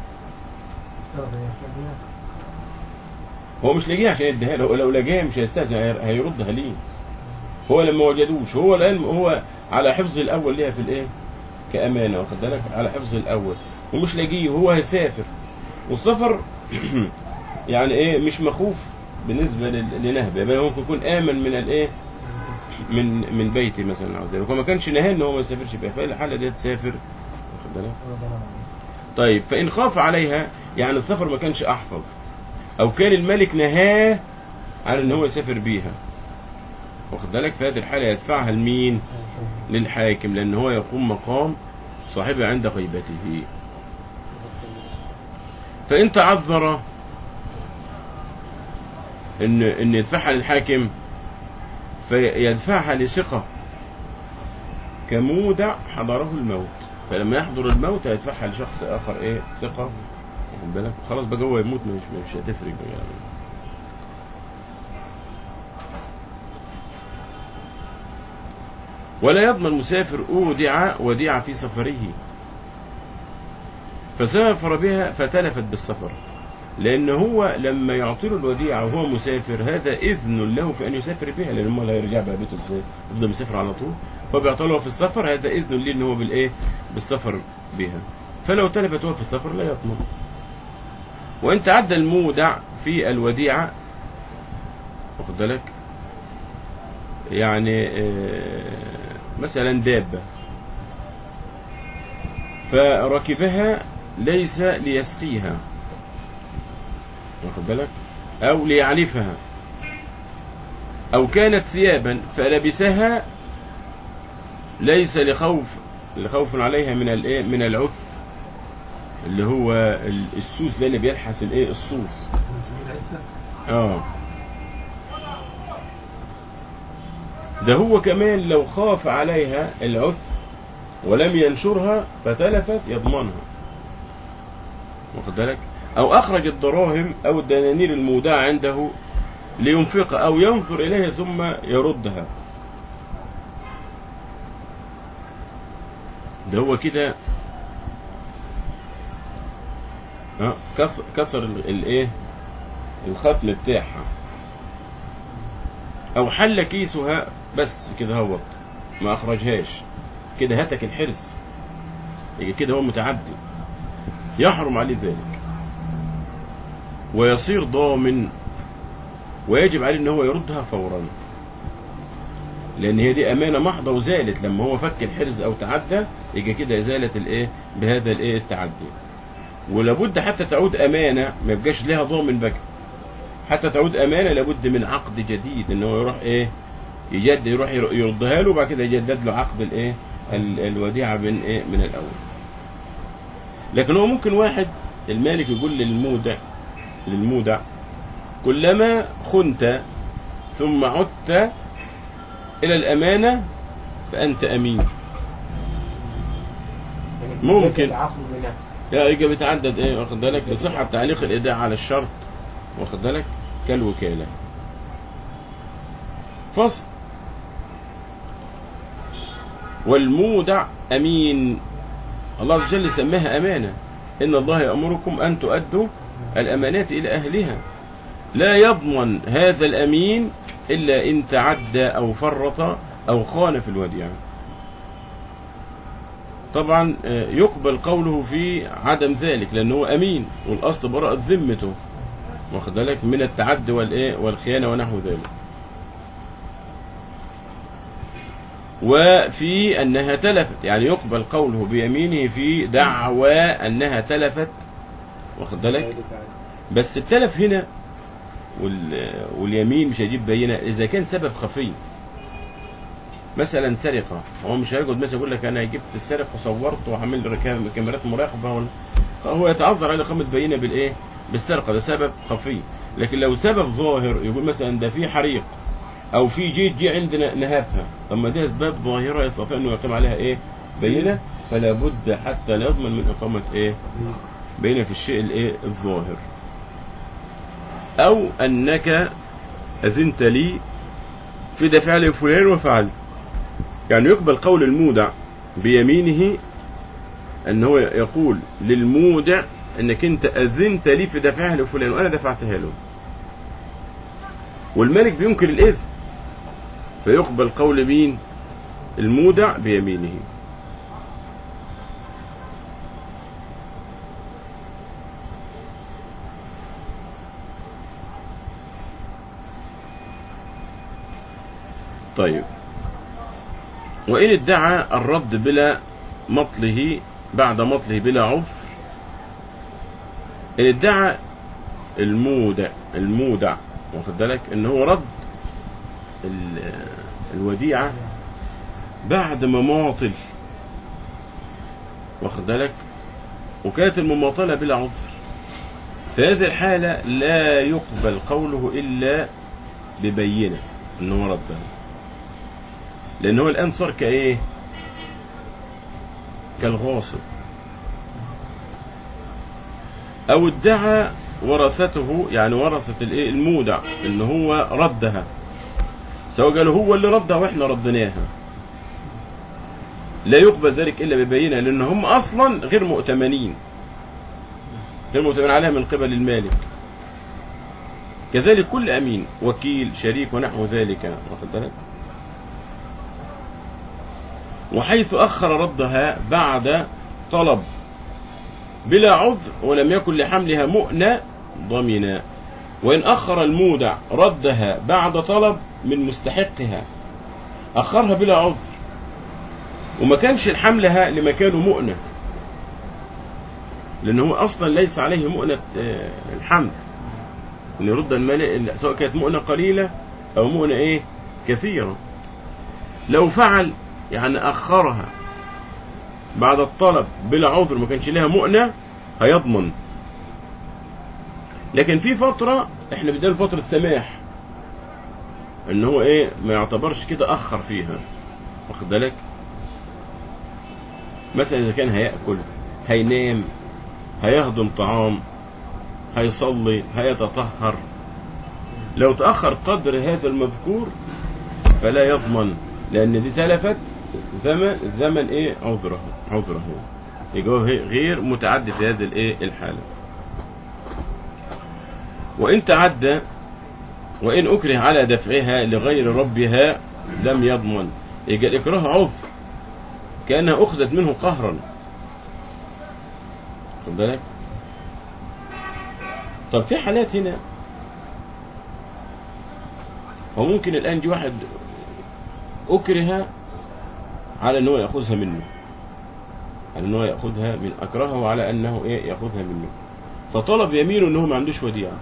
هو مش لاقيها عشان يديها له لو لاقيها مش هيستاذن هي- هيردها ليه هو لما وجدوش هو الان هو على حفظ الاول ليها في الايه كامانه واخد بالك على حفظ الاول ومش لاقيه هو هيسافر والسفر يعني ايه مش مخوف بالنسبه لل- لنهبه بل ممكن يكون امن من الايه من من بيتي مثلا او ذلك وما كانش نهى ان هو ما يسافرش بيها فهي الحاله دي تسافر واخد بالك طيب فان خاف عليها يعني السفر ما كانش احفظ او كان الملك نهاه عن ان هو يسافر بيها واخد بالك في هذه الحاله يدفعها لمين للحاكم لان هو يقوم مقام صاحبها عند غيبته فان تعذر ان ان يدفعها للحاكم فيدفعها لثقه كمودع حضره الموت فلما يحضر الموت هيدفعها لشخص اخر ايه ثقه واخد بالك خلاص بقى هو يموت مش مش هتفرق بقى يعني. ولا يضمن المسافر أودع وديعة في سفره فسافر بها فتلفت بالسفر لأن هو لما يعطي له الوديعة وهو مسافر هذا إذن له في أن يسافر بها لأن ما لا يرجع بقى بيته إزاي يفضل مسافر على طول فبيعطي له في السفر هذا إذن ليه إن هو بالإيه بالسفر بها فلو تلفت هو في السفر لا يضمن وإن تعدى المودع في الوديعة واخد بالك يعني آه، مثلا دابة فركبها ليس ليسقيها واخد بالك أو ليعلفها أو كانت ثيابا فلبسها ليس لخوف لخوف عليها من الايه من العف اللي هو ال- السوس ده اللي بيلحس الايه الصوف اه ده هو كمان لو خاف عليها العف ولم ينشرها فتلفت يضمنها واخد بالك او اخرج الدراهم او الدنانير المودعة عنده لينفقها او ينظر اليها ثم يردها ده هو كده اه كسر كسر ال- الايه الختم بتاعها او حل كيسها بس كده هوت ما اخرجهاش كده هتك الحرز يبقى كده هو متعدي يحرم عليه ذلك ويصير ضامن ويجب عليه ان هو يردها فورا لان هي دي امانه محضه وزالت لما هو فك الحرز او تعدى يبقى كده زالت الايه بهذا الايه التعدي ولابد حتى تعود امانه ما يبقاش لها ضامن بقى حتى تعود امانه لابد من عقد جديد ان هو يروح ايه يجدد يروح ير- يردها له وبعد كده يجدد له عقد الايه ال- الوديعه من ايه من الاول لكن هو ممكن واحد المالك يقول للمودع للمودع كلما خنت ثم عدت الى الامانه فانت امين يعني ممكن. بيجدد عقده بنفسه يا يجي بيتعدد ايه واخد بالك لصحة تعليق الإيداع على الشرط واخد بالك كالوكالة فصل والمودع أمين الله عز وجل سماها أمانة إن الله يأمركم أن تؤدوا الأمانات إلى أهلها لا يضمن هذا الأمين إلا إن تعدى أو فرط أو خان في الوديعة طبعا آه، يقبل قوله في عدم ذلك لأنه هو أمين والأصل براءة ذمته واخد بالك من التعدي والإيه والخيانة ونحو ذلك وفي أنها تلفت يعني يقبل قوله بيمينه في دعوى أنها تلفت واخد بالك بس التلف هنا وال... واليمين مش هيجيب بينة إذا كان سبب خفي مثلا سرقة هو مش هيقعد مثلا يقول لك أنا جبت السرقة وصورت وعمل ركام- كاميرات مراقبة ولا هو يتعذر على إقامة بينة بالإيه؟ بالسرقة ده سبب خفي لكن لو سبب ظاهر يقول مثلا ده في حريق أو في جيت جي عندنا نهبها طب ما دي أسباب ظاهرة يستطيع أنه يقيم عليها إيه؟ بينة فلا بد حتى لا يضمن من إقامة إيه؟ بينة في الشيء الإيه؟ الظاهر أو أنك أذنت لي في دفع لي فلان وفعلت يعني يقبل قول المودع بيمينه أن هو يقول للمودع أنك أنت أذنت لي في دفعها لفلان وأنا دفعتها له والملك بينكر الإذن فيقبل قول مين المودع بيمينه طيب وإن ادعى الرد بلا مطله بعد مطله بلا عذر إن ادعى المودع المودع واخد بالك إن هو رد ال- الوديعة بعد مماطل واخد بالك وكانت المماطلة بلا عذر في هذه الحالة لا يقبل قوله إلا ببينة إن هو ردها لأن هو الآن صار كإيه؟ كالغاصب أو ادعى ورثته يعني ورثة الإيه؟ المودع إن هو ردها سواء قالوا هو اللي ردها وإحنا رديناها لا يقبل ذلك إلا ببينة لأن هم أصلا غير مؤتمنين غير مؤتمن عليها من قبل المالك كذلك كل أمين وكيل شريك ونحو ذلك واخد بالك وحيث أخر ردها بعد طلب بلا عذر ولم يكن لحملها مؤنة ضمنا وإن أخر المودع ردها بعد طلب من مستحقها أخرها بلا عذر وما كانش الحملها لمكانه مؤنة لأنه هو أصلا ليس عليه مؤنة آه، الحمل أن يرد المال سواء كانت مؤنة قليلة أو مؤنة إيه كثيرة لو فعل يعني أخرها بعد الطلب بلا عذر ما كانش لها مؤنة هيضمن لكن في فترة احنا بدنا فترة سماح ان هو ايه ما يعتبرش كده اخر فيها واخد بالك مثلا اذا كان هياكل هينام هيهضم طعام هيصلي هيتطهر لو تاخر قدر هذا المذكور فلا يضمن لان دي تلفت زمن زمن ايه عذره عذره يبقى هو غير متعدي في هذه الايه الحاله وان تعدى وان اكره على دفعها لغير ربها لم يضمن يبقى الاكراه عذر كانها اخذت منه قهرا خد بالك طب في حالات هنا هو ممكن الآن يجي واحد أكره على أنه يأخذها منه على أنه يأخذها من أكرهه على أنه إيه يأخذها منه فطلب يمينه أنه ما عندوش وديعة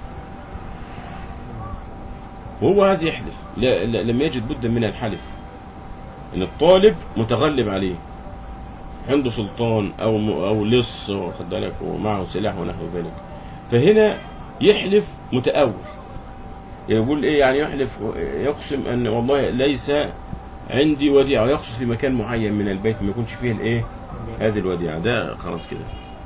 وهو عايز يحلف لا لا لم يجد بدا من الحلف ان الطالب متغلب عليه عنده سلطان او م- او لص واخد بالك ومعه سلاح ونحو ذلك فهنا يحلف متأول يقول ايه يعني يحلف يقسم ان والله ليس عندي وديعة ويقصد في مكان معين من البيت ما يكونش فيه الايه هذه الوديعة ده خلاص كده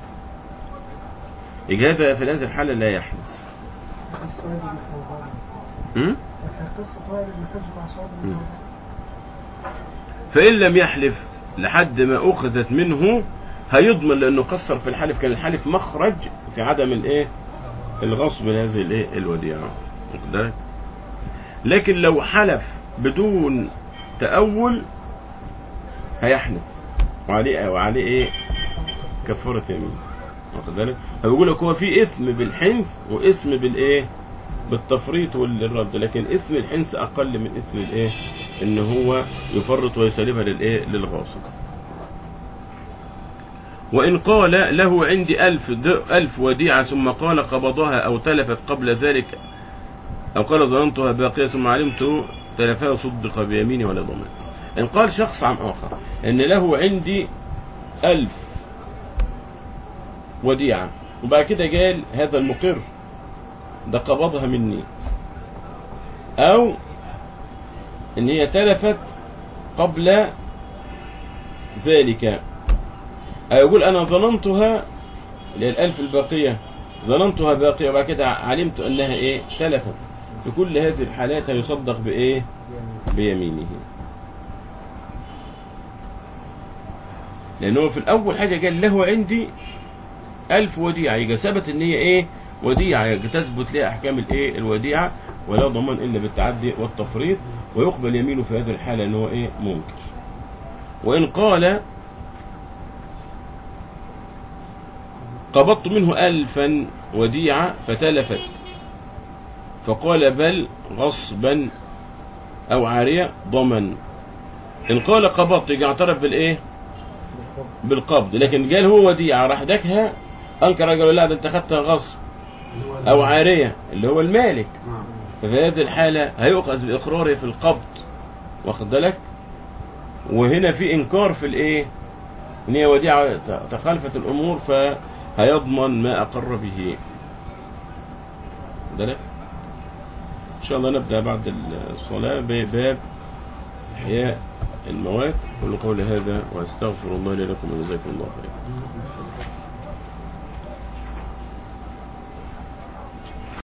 إجابة في هذه الحالة لا يحدث السؤال اللي بيخوفني. م? كان قصة طائر اللي تشبع صوت مم. فإن لم يحلف لحد ما أخذت منه هيضمن لأنه قصر في الحلف كان الحلف مخرج في عدم الإيه الغصب لهذه الإيه الوديعة واخد بالك؟ لكن لو حلف بدون تأول هيحنث وعليه وعليه إيه كفارة يمين واخد بالك فبيقول لك هو في إثم بالحنث وإثم بالإيه بالتفريط والرد لكن إثم الحنث أقل من إثم الإيه ان هو يفرط ويسلبها للايه للغاصب وإن قال له عندي ألف, د- ألف وديعة ثم قال قبضها أو تلفت قبل ذلك أو قال ظننتها باقية ثم علمت تلفها صدق بيمينه ولا ضمان إن قال شخص عن آخر إن له عندي ألف وديعة وبعد كده قال هذا المقر ده قبضها مني أو ان هي تلفت قبل ذلك أو يقول انا ظننتها اللي هي الالف الباقية ظننتها باقية وبعد كده علمت انها ايه تلفت في كل هذه الحالات هيصدق بايه بيمينه لانه في الاول حاجة قال له عندي ألف وديعة يبقى ثبت ان هي ايه وديعة يبقى تثبت لها احكام الايه الوديعة ولا ضمان الا بالتعدي والتفريط ويقبل يمينه في هذه الحالة ان هو ايه منكر وان قال قبضت منه ألفا وديعة فتلفت فقال بل غصبا أو عارية ضمن إن قال قبضت يجي اعترف بالإيه بالقبض لكن قال هو وديعة راح دكها أنكر قال لا ده أنت خدتها غصب أو عارية اللي هو المالك نعم ففي هذه الحالة هيؤخذ بإقراره في القبض واخد بالك وهنا في إنكار في الإيه إن هي وديعة تخالفت الأمور فهيضمن ما أقر به واخد بالك إن شاء الله نبدأ بعد الصلاة بباب إحياء الموات قولوا قولي هذا وأستغفر الله لي لكم وجزاكم الله خيرا